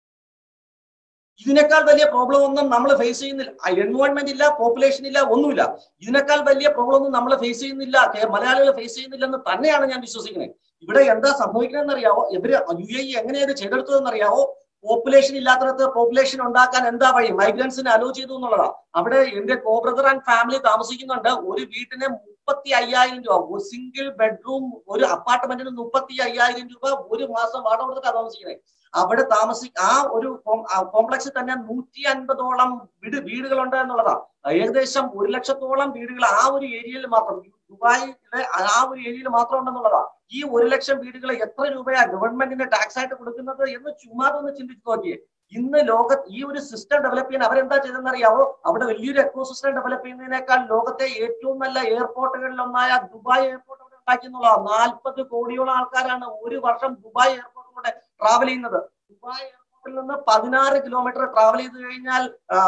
ഇതിനേക്കാൾ വലിയ പ്രോബ്ലം ഒന്നും നമ്മൾ ഫേസ് ചെയ്യുന്നില്ല എൻവയോൺമെന്റ് ഇല്ല പോപ്പുലേഷൻ ഇല്ല ഒന്നുമില്ല ഇതിനേക്കാൾ വലിയ പ്രോബ്ലം ഒന്നും നമ്മൾ ഫേസ് ചെയ്യുന്നില്ല മലയാളികൾ ഫേസ് ചെയ്യുന്നില്ലെന്ന് തന്നെയാണ് ഞാൻ വിശ്വസിക്കുന്നത് ഇവിടെ എന്താ സംഭവിക്കണമെന്ന് അറിയാവോ ഇവര് യു എ ഇ എങ്ങനെയാണ് ചെയ്തെടുത്തതെന്ന് അറിയാവോ പോപ്പുലേഷൻ ഇല്ലാത്തടത്ത് പോപ്പുലേഷൻ ഉണ്ടാക്കാൻ എന്താ വഴി മൈഗ്രൻസിനെ അലോ ചെയ്തു എന്നുള്ളതാ അവിടെ എന്റെ കോ ബ്രദർ ആൻഡ് ഫാമിലി താമസിക്കുന്നുണ്ട് ഒരു വീട്ടിന് മുപ്പത്തി അയ്യായിരം രൂപ ഒരു സിംഗിൾ ബെഡ്റൂം ഒരു അപ്പാർട്ട്മെന്റിന് മുപ്പത്തി അയ്യായിരം രൂപ ഒരു മാസം വാടക കൊടുത്തിട്ടാണ് താമസിക്കുന്നത് അവിടെ താമസി ആ ഒരു കോംപ്ലക്സിൽ തന്നെ നൂറ്റി അൻപതോളം വീട് വീടുകളുണ്ട് എന്നുള്ളതാ ഏകദേശം ഒരു ലക്ഷത്തോളം വീടുകൾ ആ ഒരു ഏരിയയിൽ മാത്രം ദുബായിലെ ആ ഒരു ഏരിയയിൽ മാത്രം ഉണ്ടെന്നുള്ളതാ ഈ ഒരു ലക്ഷം വീടുകൾ എത്ര രൂപയാ ഗവൺമെന്റിന് ടാക്സ് ആയിട്ട് കൊടുക്കുന്നത് എന്ന് ചുമ്മാതെ ഒന്ന് ചിന്തിച്ചു നോക്കിയേ ഇന്ന് ലോക ഈ ഒരു സിസ്റ്റം ഡെവലപ്പ് ചെയ്യാൻ അവരെന്താ ചെയ്തെന്ന് അറിയാവോ അവിടെ വലിയൊരു എക്കോ സിസ്റ്റം ഡെവലപ്പ് ചെയ്യുന്നതിനേക്കാൾ ലോകത്തെ ഏറ്റവും നല്ല എയർപോർട്ടുകളിൽ ഒന്നായ ദുബായ് എയർപോർട്ട് അവിടെ ഉണ്ടാക്കിയെന്നുള്ളതാണ് നാൽപ്പത് കോടിയോളം ആൾക്കാരാണ് ഒരു വർഷം ദുബായ് എയർപോർട്ടിലൂടെ ട്രാവൽ ചെയ്യുന്നത് ദുബായ് എയർപോർട്ടിൽ നിന്ന് പതിനാറ് കിലോമീറ്റർ ട്രാവൽ ചെയ്ത് കഴിഞ്ഞാൽ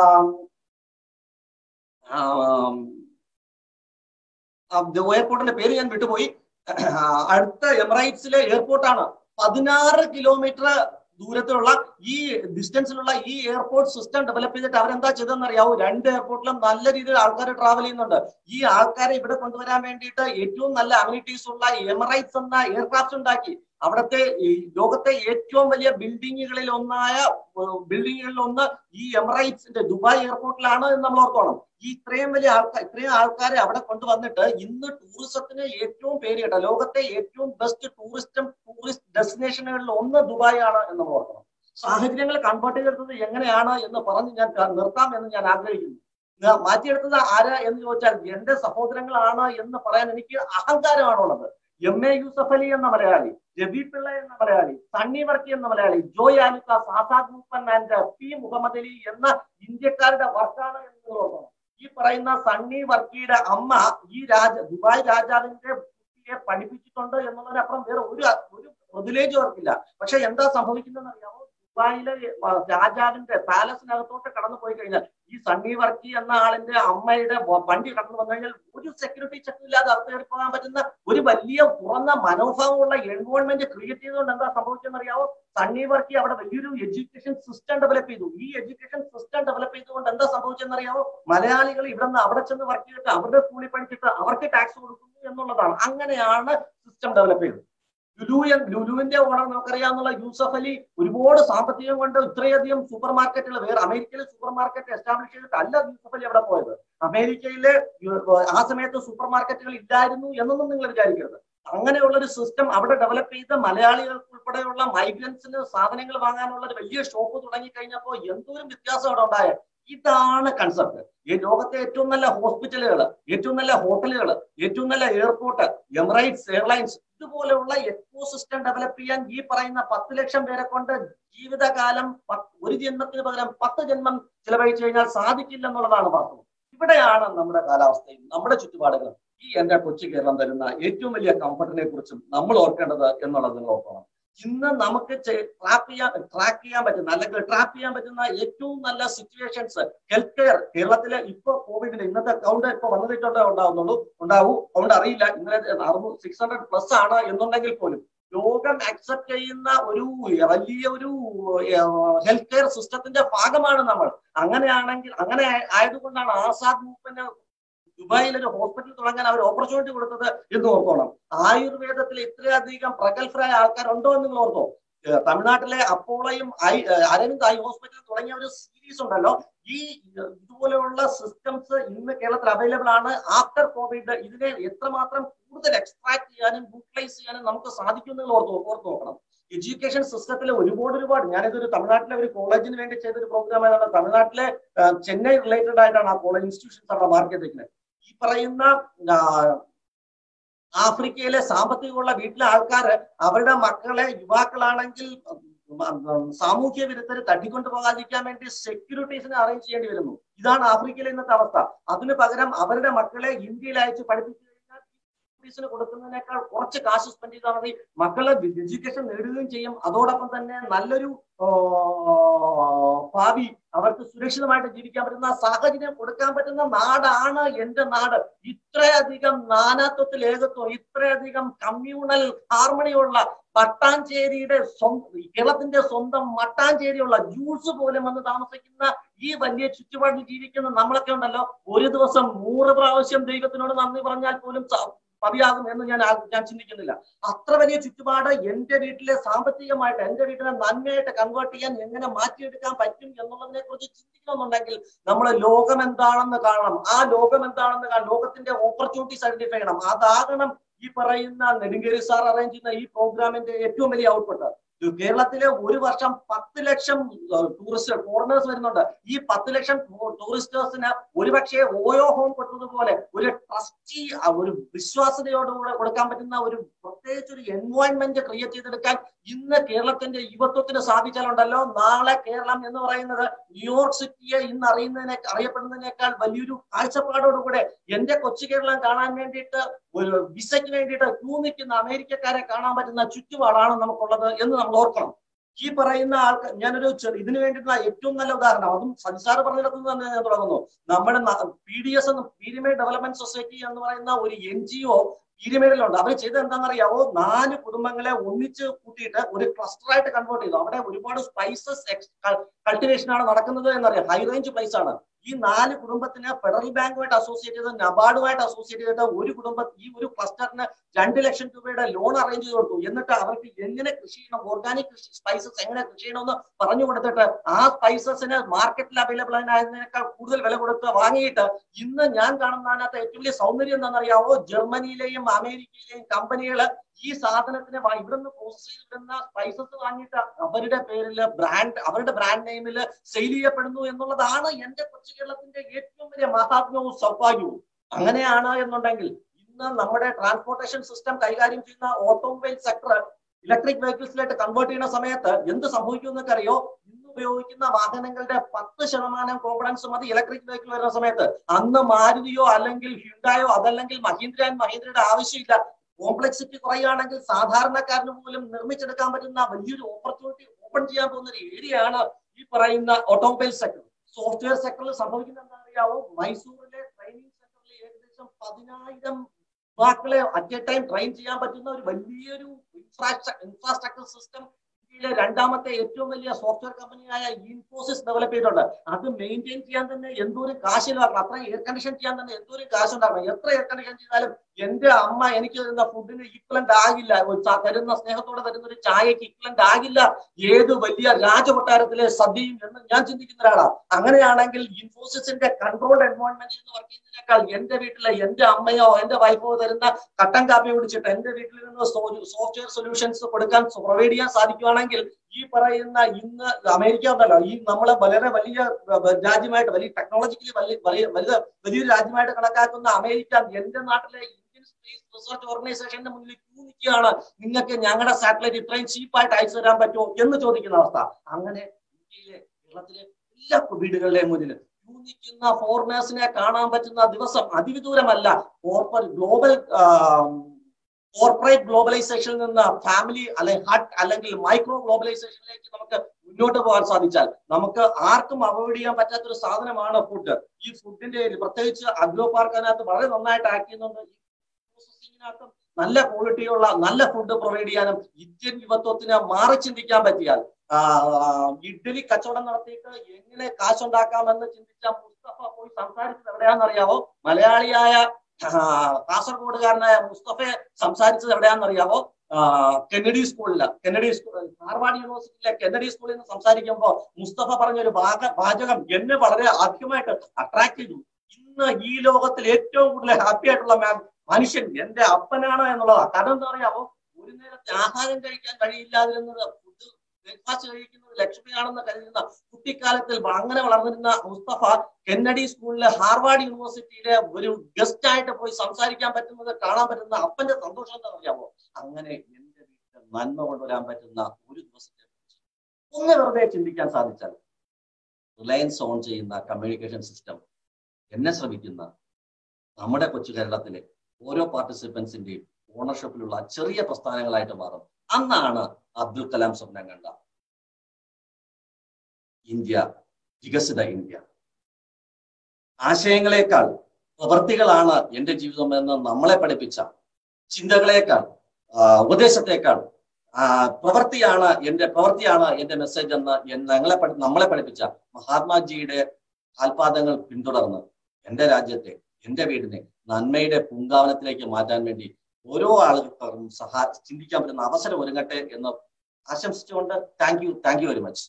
എയർപോർട്ടിന്റെ പേര് ഞാൻ വിട്ടുപോയി അടുത്ത എമിറേറ്റ്സിലെ എയർപോർട്ടാണ് പതിനാറ് കിലോമീറ്റർ ദൂരത്തിലുള്ള ഈ ഡിസ്റ്റൻസിലുള്ള ഈ എയർപോർട്ട് സിസ്റ്റം ഡെവലപ്പ് ചെയ്തിട്ട് അവരെന്താ ചെയ്തതെന്ന് അറിയാവൂ രണ്ട് എയർപോർട്ടിലും നല്ല രീതിയിൽ ആൾക്കാർ ട്രാവൽ ചെയ്യുന്നുണ്ട് ഈ ആൾക്കാരെ ഇവിടെ കൊണ്ടുവരാൻ വേണ്ടിയിട്ട് ഏറ്റവും നല്ല അമ്യൂണിറ്റീസ് ഉള്ള എമിറേറ്റ്സ് എന്ന എയർക്രാഫ്റ്റ് ഉണ്ടാക്കി അവിടുത്തെ ലോകത്തെ ഏറ്റവും വലിയ ബിൽഡിങ്ങുകളിൽ ഒന്നായ ബിൽഡിങ്ങുകളിൽ ഒന്ന് ഈ എമിറേറ്റ്സിന്റെ ദുബായ് എയർപോർട്ടിലാണ് എന്ന് നമ്മൾ ഓർത്തോണം ഈ ഇത്രയും വലിയ ആൾക്കാർ ഇത്രയും ആൾക്കാരെ അവിടെ കൊണ്ടുവന്നിട്ട് ഇന്ന് ടൂറിസത്തിന് ഏറ്റവും പേര് കേട്ട ലോകത്തെ ഏറ്റവും ബെസ്റ്റ് ടൂറിസ്റ്റ് ടൂറിസ്റ്റ് ഡെസ്റ്റിനേഷനുകളിൽ ഒന്ന് ദുബായ് ആണ് എന്ന് നമ്മൾ ഓർക്കണം സാഹചര്യങ്ങൾ കൺവേർട്ട് ചെയ്തെടുത്തത് എങ്ങനെയാണ് എന്ന് പറഞ്ഞ് ഞാൻ നിർത്താം എന്ന് ഞാൻ ആഗ്രഹിക്കുന്നു മാറ്റിയെടുത്തത് ആരാ എന്ന് ചോദിച്ചാൽ എന്റെ സഹോദരങ്ങളാണ് എന്ന് പറയാൻ എനിക്ക് അഹങ്കാരമാണുള്ളത് എം എ യൂസഫ് അലി എന്ന മലയാളി രവി പിള്ള എന്ന മലയാളി സണ്ണി വർക്കി എന്ന മലയാളി ജോയ് ആലുക്കാസ് ആസാദ് മൂപ്പൻ ആൻഡ് പി മുഹമ്മദ് അലി എന്ന ഇന്ത്യക്കാരുടെ വർക്കാണ് എന്ന് ഓർക്കണം ഈ പറയുന്ന സണ്ണി വർക്കിയുടെ അമ്മ ഈ രാജ ദുബായ് രാജാവിന്റെ കുട്ടിയെ പഠിപ്പിച്ചിട്ടുണ്ട് എന്നുള്ളതിനപ്പുറം വേറെ ഒരു ഒരു പ്രിവിലേജ് അവർക്കില്ല പക്ഷെ എന്താ സംഭവിക്കുന്നതെന്ന് അറിയാമോ ദുബായിലെ രാജാവിന്റെ പാലസിനകത്തോട്ട് കടന്നു പോയി കഴിഞ്ഞാൽ ഈ സണ്ണി വർക്കി എന്ന ആളിന്റെ അമ്മയുടെ വണ്ടി കടന്നു വന്നു കഴിഞ്ഞാൽ ഒരു സെക്യൂരിറ്റി ചെക്ക് ഇല്ലാതെ അകത്ത് കയറി പോകാൻ പറ്റുന്ന ഒരു വലിയ തുറന്ന മനോഭാവമുള്ള എൻവയോൺമെന്റ് ക്രിയേറ്റ് ചെയ്തുകൊണ്ട് എന്താ സംഭവിച്ചെന്ന് അറിയാമോ സണ്ണി വർക്കി അവിടെ വലിയൊരു എഡ്യൂക്കേഷൻ സിസ്റ്റം ഡെവലപ്പ് ചെയ്തു ഈ എഡ്യൂക്കേഷൻ സിസ്റ്റം ഡെവലപ്പ് ചെയ്തുകൊണ്ട് എന്താ സംഭവിച്ചെന്ന് അറിയാമോ മലയാളികൾ ഇവിടെ നിന്ന് അവിടെ ചെന്ന് വർക്ക് ചെയ്തിട്ട് അവരുടെ സ്കൂളിൽ പഠിച്ചിട്ട് അവർക്ക് ടാക്സ് കൊടുക്കുന്നു എന്നുള്ളതാണ് അങ്ങനെയാണ് സിസ്റ്റം ഡെവലപ്പ് ചെയ്തത് ലുലു ലുലുവിന്റെ ഓണർ നമുക്കറിയാവുന്ന യൂസഫ് അലി ഒരുപാട് സാമ്പത്തികം കൊണ്ട് ഇത്രയധികം സൂപ്പർ മാർക്കറ്റുകൾ വേറെ അമേരിക്കയിലെ സൂപ്പർ മാർക്കറ്റ് എസ്റ്റാബ്ലിഷ് ചെയ്തിട്ട് അല്ല യൂസഫ് അലി അവിടെ പോയത് അമേരിക്കയിലെ ആ സമയത്ത് സൂപ്പർ മാർക്കറ്റുകൾ ഇല്ലായിരുന്നു എന്നൊന്നും നിങ്ങൾ വിചാരിക്കരുത് അങ്ങനെയുള്ള ഒരു സിസ്റ്റം അവിടെ ഡെവലപ്പ് ചെയ്ത് മലയാളികൾക്ക് ഉൾപ്പെടെയുള്ള മൈഗ്രൻസിന് സാധനങ്ങൾ വാങ്ങാനുള്ള ഒരു വലിയ ഷോപ്പ് തുടങ്ങി കഴിഞ്ഞപ്പോൾ എന്തോരം വ്യത്യാസം അവിടെ ഉണ്ടായ ഇതാണ് കൺസെപ്റ്റ് ഈ ലോകത്തെ ഏറ്റവും നല്ല ഹോസ്പിറ്റലുകൾ ഏറ്റവും നല്ല ഹോട്ടലുകൾ ഏറ്റവും നല്ല എയർപോർട്ട് എമിറേറ്റ്സ് എയർലൈൻസ് ഇതുപോലെയുള്ള എക്കോ സിസ്റ്റം ഡെവലപ്പ് ചെയ്യാൻ ഈ പറയുന്ന പത്ത് ലക്ഷം പേരെ കൊണ്ട് ജീവിതകാലം ഒരു ജന്മത്തിന് പകരം പത്ത് ജന്മം ചിലവഴിച്ചു കഴിഞ്ഞാൽ സാധിക്കില്ല എന്നുള്ളതാണ് വാസ്തവം ഇവിടെയാണ് നമ്മുടെ കാലാവസ്ഥയും നമ്മുടെ ചുറ്റുപാടുകളും ഈ എന്റെ കൊച്ചു കേരളം തരുന്ന ഏറ്റവും വലിയ കംഫർട്ടിനെ കുറിച്ചും നമ്മൾ ഓർക്കേണ്ടത് എന്നുള്ളത് നിങ്ങൾ ഓർക്കണം ഇന്ന് നമുക്ക് ട്രാപ്പ് ചെയ്യാൻ ട്രാക്ക് ചെയ്യാൻ പറ്റുന്ന അല്ലെങ്കിൽ ട്രാപ്പ് ചെയ്യാൻ പറ്റുന്ന ഏറ്റവും നല്ല സിറ്റുവേഷൻസ് ഹെൽത്ത് കെയർ കേരളത്തിലെ ഇപ്പൊ കോവിഡിന് ഇന്നത്തെ കൗണ്ട് ഇപ്പൊ വന്നിട്ടുണ്ടോ ഉണ്ടാവുന്നുള്ളൂ ഉണ്ടാവൂ അതുകൊണ്ട് അറിയില്ല ഇന്നലെ അറുന്നൂറ് സിക്സ് ഹൺഡ്രഡ് പ്ലസ് ആണ് എന്നുണ്ടെങ്കിൽ പോലും ലോകം അക്സെപ്റ്റ് ചെയ്യുന്ന ഒരു വലിയ ഒരു ഹെൽത്ത് കെയർ സിസ്റ്റത്തിന്റെ ഭാഗമാണ് നമ്മൾ അങ്ങനെയാണെങ്കിൽ അങ്ങനെ ആയതുകൊണ്ടാണ് ആസാദ് മൂവ്മെന്റ് ദുബായിൽ ഒരു ഹോസ്പിറ്റൽ തുടങ്ങാൻ അവർ ഓപ്പർച്യൂണിറ്റി കൊടുത്തത് എന്ന് ഓർത്തോണം ആയുർവേദത്തിൽ ഇത്രയധികം പ്രഗത്ഭരായ ആൾക്കാരുണ്ടോ എന്ന് നിങ്ങൾ ഓർത്തോ തമിഴ്നാട്ടിലെ അപ്പോളയും ഐ അരവിന്ദ് ഐ ഹോസ്പിറ്റൽ തുടങ്ങിയ ഒരു സീരീസ് ഉണ്ടല്ലോ ഈ ഇതുപോലെയുള്ള സിസ്റ്റംസ് ഇന്ന് കേരളത്തിൽ അവൈലബിൾ ആണ് ആഫ്റ്റർ കോവിഡ് ഇതിനെ എത്രമാത്രം കൂടുതൽ എക്സ്ട്രാക്ട് ചെയ്യാനും യൂട്ടിലൈസ് ചെയ്യാനും നമുക്ക് സാധിക്കും എന്ന് ഓർത്ത് ഓർത്ത് നോക്കണം എഡ്യൂക്കേഷൻ സിസ്റ്റത്തിൽ ഒരുപാട് ഒരുപാട് ഞാനിതൊരു തമിഴ്നാട്ടിലെ ഒരു കോളേജിന് വേണ്ടി ചെയ്തൊരു പ്രോഗ്രാം ആയതാണ് തമിഴ്നാട്ടിലെ ചെന്നൈ റിലേറ്റഡ് ആയിട്ടാണ് ആ കോളേജ് ഇൻസ്റ്റിറ്റ്യൂഷൻസ് അവിടെ മാർക്ക് ചെയ്തിരിക്കുന്നത് ഈ പറയുന്ന ആഫ്രിക്കയിലെ സാമ്പത്തികമുള്ള വീട്ടിലെ ആൾക്കാർ അവരുടെ മക്കളെ യുവാക്കളാണെങ്കിൽ സാമൂഹ്യ വിരുദ്ധര് തട്ടിക്കൊണ്ടു പോകാതിരിക്കാൻ വേണ്ടി സെക്യൂരിറ്റീസിനെ അറേഞ്ച് ചെയ്യേണ്ടി വരുന്നു ഇതാണ് ആഫ്രിക്കയിലെ ഇന്നത്തെ അവസ്ഥ അതിന് പകരം അവരുടെ മക്കളെ ഇന്ത്യയിൽ അയച്ച് പഠിപ്പിച്ചു കഴിഞ്ഞാൽ ഫീസിന് കൊടുക്കുന്നതിനേക്കാൾ കുറച്ച് കാശ് സ്പെൻഡ് ചെയ്താൽ മതി മക്കളെ എഡ്യൂക്കേഷൻ നേടുകയും ചെയ്യും അതോടൊപ്പം തന്നെ നല്ലൊരു ഭാവി അവർക്ക് സുരക്ഷിതമായിട്ട് ജീവിക്കാൻ പറ്റുന്ന സാഹചര്യം കൊടുക്കാൻ പറ്റുന്ന നാടാണ് എന്റെ നാട് ഇത്രയധികം നാനാത്വത്തിൽ ഏകത്വം ഇത്രയധികം കമ്മ്യൂണൽ ഹാർമണിയുള്ള മട്ടാഞ്ചേരിയുടെ സ്വന്തം കേരളത്തിന്റെ സ്വന്തം മട്ടാഞ്ചേരിയുള്ള ജ്യൂസ് പോലും വന്ന് താമസിക്കുന്ന ഈ വലിയ ചുറ്റുപാടിൽ ജീവിക്കുന്ന നമ്മളൊക്കെ ഉണ്ടല്ലോ ഒരു ദിവസം നൂറ് പ്രാവശ്യം ദൈവത്തിനോട് നന്ദി പറഞ്ഞാൽ പോലും മതിയാകും എന്ന് ഞാൻ ഞാൻ ചിന്തിക്കുന്നില്ല അത്ര വലിയ ചുറ്റുപാട് എന്റെ വീട്ടിലെ സാമ്പത്തികമായിട്ട് എന്റെ വീട്ടിലെ നന്മയായിട്ട് കൺവേർട്ട് ചെയ്യാൻ എങ്ങനെ മാറ്റിയെടുക്കാൻ പറ്റും എന്നുള്ളതിനെ കുറിച്ച് ചിന്തിക്കണമെന്നുണ്ടെങ്കിൽ നമ്മൾ ലോകം എന്താണെന്ന് കാണണം ആ ലോകം എന്താണെന്ന് കാണണം ലോകത്തിന്റെ ഓപ്പർച്യൂണിറ്റീസ് ഐഡന്റിഫൈ ചെയ്യണം അതാകണം ഈ പറയുന്ന നെടുങ്കേരി സാർ അറേഞ്ച് ചെയ്യുന്ന ഈ പ്രോഗ്രാമിന്റെ ഏറ്റവും വലിയ ഔട്ട്പുട്ട് കേരളത്തിലെ ഒരു വർഷം പത്ത് ലക്ഷം ടൂറിസ്റ്റ് ഫോറിനേഴ്സ് വരുന്നുണ്ട് ഈ പത്ത് ലക്ഷം ടൂറിസ്റ്റേഴ്സിന് ഒരുപക്ഷെ ഓയോ ഹോം കൊടുത്തതുപോലെ ഒരു ട്രസ്റ്റി ഒരു വിശ്വാസ്യതയോടുകൂടെ കൊടുക്കാൻ പറ്റുന്ന ഒരു പ്രത്യേകിച്ച് ഒരു എൻവയോൺമെന്റ് ക്രിയേറ്റ് ചെയ്തെടുക്കാൻ ഇന്ന് കേരളത്തിന്റെ യുവത്വത്തിന് സാധിച്ചാലുണ്ടല്ലോ നാളെ കേരളം എന്ന് പറയുന്നത് ന്യൂയോർക്ക് സിറ്റിയെ ഇന്ന് അറിയുന്നതിനെ അറിയപ്പെടുന്നതിനേക്കാൾ വലിയൊരു കാഴ്ചപ്പാടോടുകൂടെ എന്റെ കൊച്ചു കേരളം കാണാൻ വേണ്ടിയിട്ട് ഒരു വിസയ്ക്ക് വേണ്ടിയിട്ട് ക്യൂ നിൽക്കുന്ന അമേരിക്കക്കാരെ കാണാൻ പറ്റുന്ന ചുറ്റുപാടാണ് നമുക്കുള്ളത് എന്ന് നമ്മൾ ഓർക്കണം ഈ പറയുന്ന ആൾക്ക് ഞാനൊരു ഇതിനു വേണ്ടിയിട്ടുള്ള ഏറ്റവും നല്ല ഉദാഹരണം അതും സഞ്സാർ പറഞ്ഞിടത്തുനിന്ന് തന്നെ ഞാൻ തുടങ്ങുന്നു നമ്മുടെ പി ഡി എസ് എന്ന് പീരിമേഡ് ഡെവലപ്മെന്റ് സൊസൈറ്റി എന്ന് പറയുന്ന ഒരു എൻ ജി ഒ പീരിമേഡിലുണ്ട് അവർ ചെയ്തത് എന്താണെന്നറിയാവോ നാല് കുടുംബങ്ങളെ ഒന്നിച്ച് കൂട്ടിയിട്ട് ഒരു ക്ലസ്റ്ററായിട്ട് കൺവേർട്ട് ചെയ്തു അവിടെ ഒരുപാട് സ്പൈസസ് കൾട്ടിവേഷൻ ആണ് നടക്കുന്നത് എന്നറിയാം ഹൈ റേഞ്ച് പ്ലേസ് ആണ് ഈ നാല് കുടുംബത്തിന് ഫെഡറൽ ബാങ്കുമായിട്ട് അസോസിയേറ്റ് ചെയ്ത് നബാർഡുമായിട്ട് അസോസിയേറ്റ് ചെയ്തിട്ട് ഒരു കുടുംബം ഈ ഒരു ക്ലസ്റ്ററിന് രണ്ട് ലക്ഷം രൂപയുടെ ലോൺ അറേഞ്ച് ചെയ്ത് കൊടുത്തു എന്നിട്ട് അവർക്ക് എങ്ങനെ കൃഷി ചെയ്യണം ഓർഗാനിക് കൃഷി സ്പൈസസ് എങ്ങനെ കൃഷി ചെയ്യണമെന്ന് പറഞ്ഞു കൊടുത്തിട്ട് ആ സ്പൈസസിന് മാർക്കറ്റിൽ അവൈലബിൾ ആയതിനേക്കാൾ കൂടുതൽ വില കൊടുത്ത് വാങ്ങിയിട്ട് ഇന്ന് ഞാൻ കാണുന്നതിനകത്ത് ഏറ്റവും വലിയ സൗന്ദര്യം എന്താണെന്നറിയാവോ ജർമ്മനിയിലെയും അമേരിക്കയിലെയും കമ്പനികൾ ഈ സാധനത്തിന് ഇവിടുന്ന് പ്രോസസ് ചെയ്തിരുന്ന സ്പൈസസ് വാങ്ങിയിട്ട് അവരുടെ പേരിൽ ബ്രാൻഡ് അവരുടെ ബ്രാൻഡ് നെയിമിൽ സെയിൽ ചെയ്യപ്പെടുന്നു എന്നുള്ളതാണ് എന്റെ കൊച്ചു കേരളത്തിന്റെ ഏറ്റവും വലിയ മഹാത്മ്യവും സൗഭാഗ്യവും അങ്ങനെയാണ് എന്നുണ്ടെങ്കിൽ ഇന്ന് നമ്മുടെ ട്രാൻസ്പോർട്ടേഷൻ സിസ്റ്റം കൈകാര്യം ചെയ്യുന്ന ഓട്ടോമൊബൈൽ സെക്ടർ ഇലക്ട്രിക് വെഹിക്കിൾസിലായിട്ട് കൺവേർട്ട് ചെയ്യുന്ന സമയത്ത് എന്ത് സംഭവിക്കും എന്നൊക്കെ അറിയോ ഇന്ന് ഉപയോഗിക്കുന്ന വാഹനങ്ങളുടെ പത്ത് ശതമാനം കോമ്പണൻസ് മതി ഇലക്ട്രിക് വെഹിക്കിൾ വരുന്ന സമയത്ത് അന്ന് മാരുതിയോ അല്ലെങ്കിൽ ഹ്യുണ്ടായോ അതല്ലെങ്കിൽ മഹീന്ദ്ര ആൻഡ് മഹീന്ദ്രയുടെ ആവശ്യമില്ല കോംപ്ലക്സിറ്റി കുറയുകയാണെങ്കിൽ സാധാരണക്കാരന് പോലും നിർമ്മിച്ചെടുക്കാൻ പറ്റുന്ന വലിയൊരു ഓപ്പർച്യൂണിറ്റി ഓപ്പൺ ചെയ്യാൻ പോകുന്ന ഒരു ഏരിയയാണ് ഈ പറയുന്ന ഓട്ടോമൊബൈൽ സെക്ടർ സോഫ്റ്റ്വെയർ സെക്ടറിൽ സംഭവിക്കുന്ന എന്താ അറിയാവോ മൈസൂരിലെ ട്രെയിനിങ് സെന്ററിൽ ഏകദേശം പതിനായിരം യുവാക്കളെ അറ്റ് എ ടൈം ട്രെയിൻ ചെയ്യാൻ പറ്റുന്ന ഒരു വലിയൊരു ഇൻഫ്രാസ്ട്രക്ചർ സിസ്റ്റം ഇന്ത്യയിലെ രണ്ടാമത്തെ ഏറ്റവും വലിയ സോഫ്റ്റ്വെയർ കമ്പനിയായ ഇൻഫോസിസ് ഡെവലപ്പ് ചെയ്തിട്ടുണ്ട് അത് മെയിൻറ്റെയിൻ ചെയ്യാൻ തന്നെ എന്തോരം കാശ് ചിലവാക്കണം അത്ര എയർ കണ്ടീഷൻ ചെയ്യാൻ തന്നെ എന്തോരം കാശ് ഉണ്ടാക്കണം എത്ര എയർ കണ്ടീഷൻ ചെയ്താലും എന്റെ അമ്മ എനിക്ക് തരുന്ന ഫുഡിന് ഇക്വലന്റ് ആകില്ല ഒരു ച- തരുന്ന സ്നേഹത്തോടെ തരുന്ന ഒരു ചായക്ക് ഇക്വലന്റ് ആകില്ല ഏത് വലിയ രാജകൊട്ടാരത്തിലെ സദ്യയും എന്ന് ഞാൻ ചിന്തിക്കുന്ന ഒരാളാണ് അങ്ങനെയാണെങ്കിൽ ഇൻഫോസിസിന്റെ കൺട്രോൾഡ് എൻവയോൺമെന്റിൽ നിന്ന് വർക്ക് ചെയ്യുന്നതിനേക്കാൾ എന്റെ വീട്ടിലെ എന്റെ അമ്മയോ എന്റെ വൈഫോ തരുന്ന കട്ടൻ കാപ്പി കുടിച്ചിട്ട് എന്റെ വീട്ടിൽ നിന്ന് സോഫ്റ്റ്വെയർ സൊല്യൂഷൻസ് കൊടുക്കാൻ പ്രൊവൈഡ് ചെയ്യാൻ സാധിക്കുവാണെങ്കിൽ ഈ പറയുന്ന ഇന്ന് അമേരിക്ക ഉണ്ടല്ലോ ഈ നമ്മളെ വളരെ വലിയ ഏർ, രാജ്യമായിട്ട് വലിയ ടെക്നോളജിക്കലി വലിയ വലിയ വലിയ വലിയൊരു രാജ്യമായിട്ട് കണക്കാക്കുന്ന അമേരിക്ക എന്റെ നാട്ടിലെ ഇന്ത്യൻ സ്പേസ് റിസർച്ച് ഓർഗനൈസേഷന്റെ മുന്നിൽ ക്യൂ നിൽക്കുകയാണ് നിങ്ങൾക്ക് ഞങ്ങളുടെ സാറ്റലൈറ്റ് ഇത്രയും ചീപ്പായിട്ട് അയച്ചു തരാൻ പറ്റുമോ എന്ന് ചോദിക്കുന്ന അവസ്ഥ അങ്ങനെ ഇന്ത്യയിലെ കേരളത്തിലെ എല്ലാ വീടുകളുടെയും മുന്നിൽ ക്യൂ നിൽക്കുന്ന ഫോറിനേഴ്സിനെ കാണാൻ പറ്റുന്ന ദിവസം അതിവിദൂരമല്ല കോർപ്പറേറ്റ് ഗ്ലോബൽ കോർപ്പറേറ്റ് ഗ്ലോബലൈസേഷനിൽ നിന്ന് ഫാമിലി അല്ലെങ്കിൽ ഹട്ട് അല്ലെങ്കിൽ മൈക്രോ ഗ്ലോബലൈസേഷനിലേക്ക് നമുക്ക് മുന്നോട്ട് പോകാൻ സാധിച്ചാൽ നമുക്ക് ആർക്കും അവോയ്ഡ് ചെയ്യാൻ പറ്റാത്ത ഒരു സാധനമാണ് ഫുഡ് ഈ ഫുഡിന്റെ പ്രത്യേകിച്ച് അഗ്രോ പാർക്കിനകത്ത് വളരെ നന്നായിട്ട് ആക്ട് ചെയ്യുന്നുണ്ട് ഈ പ്രോസസ്സിങ്ങിനകത്തും നല്ല ക്വാളിറ്റിയുള്ള നല്ല ഫുഡ് പ്രൊവൈഡ് ചെയ്യാനും ഇന്ത്യൻ യുവത്വത്തിന് മാറി ചിന്തിക്കാൻ പറ്റിയാൽ ആ, ആ, ഇഡ്ഡലി കച്ചവടം നടത്തിയിട്ട് എങ്ങനെ കാശുണ്ടാക്കാമെന്ന് ചിന്തിച്ച മുസ്തഫ പോയി സംസാരിച്ചത് എവിടെയാണെന്നറിയാവോ മലയാളിയായ ആ, കാസർഗോഡുകാരനായ മുസ്തഫയെ സംസാരിച്ചത് എവിടെയാണെന്നറിയാവോ ആ, കെന്നഡി സ്കൂളില് കെന്നഡി സ്കൂൾ ഹാർവാർഡ് യൂണിവേഴ്സിറ്റിയിലെ കെന്നഡി സ്കൂളിൽ നിന്ന് സംസാരിക്കുമ്പോൾ മുസ്തഫ പറഞ്ഞൊരു ഭാഗ വാചകം എന്നെ വളരെ അധികമായിട്ട് അട്രാക്ട് ചെയ്തു ഇന്ന് ഈ ലോകത്തിൽ ഏറ്റവും കൂടുതൽ ഹാപ്പി ആയിട്ടുള്ള മാം മനുഷ്യൻ എന്റെ അപ്പനാണ് എന്നുള്ളതാണ് കാരണം എന്താ പറയാവോ ഒരു നേരത്തെ ആഹാരം കഴിക്കാൻ കഴിയില്ലാതിരുന്നത് ഫുഡ് ബ്രേക്ക്ഫാസ്റ്റ് കഴിക്കുന്നത് ലക്ഷ്മിയാണെന്ന് കരുതുന്ന കുട്ടിക്കാലത്തിൽ അങ്ങനെ വളർന്നിരുന്ന മുസ്തഫ കെന്നഡി സ്കൂളിലെ ഹാർവാർഡ് യൂണിവേഴ്സിറ്റിയിലെ ഒരു ഗസ്റ്റ് ആയിട്ട് പോയി സംസാരിക്കാൻ പറ്റുന്നത് കാണാൻ പറ്റുന്ന അപ്പന്റെ സന്തോഷം എന്താ പറയാമോ അങ്ങനെ എന്റെ വീട്ടിൽ നന്മ കൊണ്ടുവരാൻ പറ്റുന്ന ഒരു ദിവസത്തെ കുറിച്ച് ഒന്ന് വെറുതെ ചിന്തിക്കാൻ സാധിച്ചാൽ റിലയൻസ് ഓൺ ചെയ്യുന്ന കമ്മ്യൂണിക്കേഷൻ സിസ്റ്റം എന്നെ ശ്രമിക്കുന്ന നമ്മുടെ കൊച്ചു കേരളത്തിലെ ഓരോ പാർട്ടിസിപ്പൻസിന്റെയും ഓണർഷിപ്പിലുള്ള ചെറിയ പ്രസ്ഥാനങ്ങളായിട്ട് മാറും അന്നാണ് അബ്ദുൽ കലാം സ്വപ്നം കണ്ട ഇന്ത്യ വികസിത ഇന്ത്യ ആശയങ്ങളെക്കാൾ പ്രവൃത്തികളാണ് എന്റെ ജീവിതം എന്ന് നമ്മളെ പഠിപ്പിച്ച ചിന്തകളെക്കാൾ ആ, ഉപദേശത്തെക്കാൾ ആ, പ്രവൃത്തിയാണ് എന്റെ പ്രവൃത്തിയാണ് എന്റെ മെസ്സേജ് എന്ന് എൻ- ഞങ്ങളെ പഠി- നമ്മളെ പഠിപ്പിച്ച മഹാത്മാജിയുടെ കാൽപാദങ്ങൾ പിന്തുടർന്ന് എന്റെ രാജ്യത്തെ എന്റെ വീടിനെ നന്മയുടെ പൂങ്കാവനത്തിലേക്ക് മാറ്റാൻ വേണ്ടി ഓരോ ആളുകൾക്കും സഹാ ചിന്തിക്കാൻ പറ്റുന്ന അവസരം ഒരുങ്ങട്ടെ എന്ന് ആശംസിച്ചുകൊണ്ട് thank you thank you very much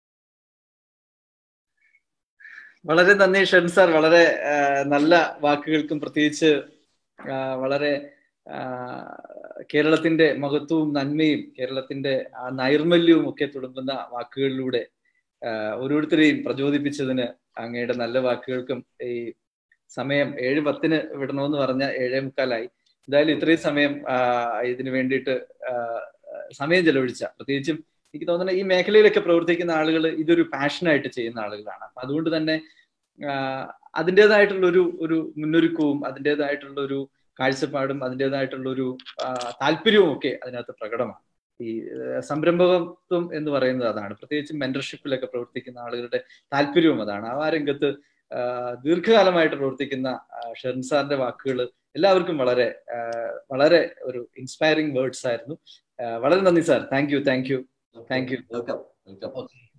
വളരെ നന്ദി ഷൻ സാർ വളരെ ആ, നല്ല വാക്കുകൾക്കും പ്രത്യേകിച്ച് ആ, വളരെ ആ, കേരളത്തിന്റെ മഹത്വവും നന്മയും കേരളത്തിന്റെ ആ നൈർമല്യവും ഒക്കെ തുളുമ്പുന്ന വാക്കുകളിലൂടെ ആ, ഓരോരുത്തരെയും പ്രചോദിപ്പിച്ചതിന് അങ്ങയുടെ നല്ല വാക്കുകൾക്കും ഈ സമയം ഏഴ് പത്തിന് വിടണമെന്ന് പറഞ്ഞ ഏഴേ മുക്കാലായി എന്തായാലും ഇത്രയും സമയം ആ, ഇതിനു വേണ്ടിയിട്ട് ആ, സമയം ചെലവഴിച്ച പ്രത്യേകിച്ചും എനിക്ക് തോന്നുന്നത് ഈ മേഖലയിലൊക്കെ പ്രവർത്തിക്കുന്ന ആളുകൾ ഇതൊരു പാഷനായിട്ട് ചെയ്യുന്ന ആളുകളാണ് അപ്പൊ അതുകൊണ്ട് തന്നെ ആഹ് അതിൻ്റെതായിട്ടുള്ള ഒരു ഒരു മുന്നൊരുക്കവും അതിൻ്റെതായിട്ടുള്ള ഒരു കാഴ്ചപ്പാടും അതിൻ്റെതായിട്ടുള്ള ഒരു താല്പര്യവും ഒക്കെ അതിനകത്ത് പ്രകടമാണ് ഈ ആഹ് സംരംഭകത്വം എന്ന് പറയുന്നത് അതാണ് പ്രത്യേകിച്ച് മെന്റർഷിപ്പിലൊക്കെ പ്രവർത്തിക്കുന്ന ആളുകളുടെ താല്പര്യവും അതാണ് ആ രംഗത്ത് ആഹ് ദീർഘകാലമായിട്ട് പ്രവർത്തിക്കുന്ന ആഹ് ഷെറിൻ സാറിന്റെ വാക്കുകൾ എല്ലാവർക്കും വളരെ ആഹ് വളരെ ഒരു ഇൻസ്പയറിംഗ് വേർഡ്സ് ആയിരുന്നു ആഹ് വളരെ നന്ദി sir thank you thank you thank you welcome welcome okay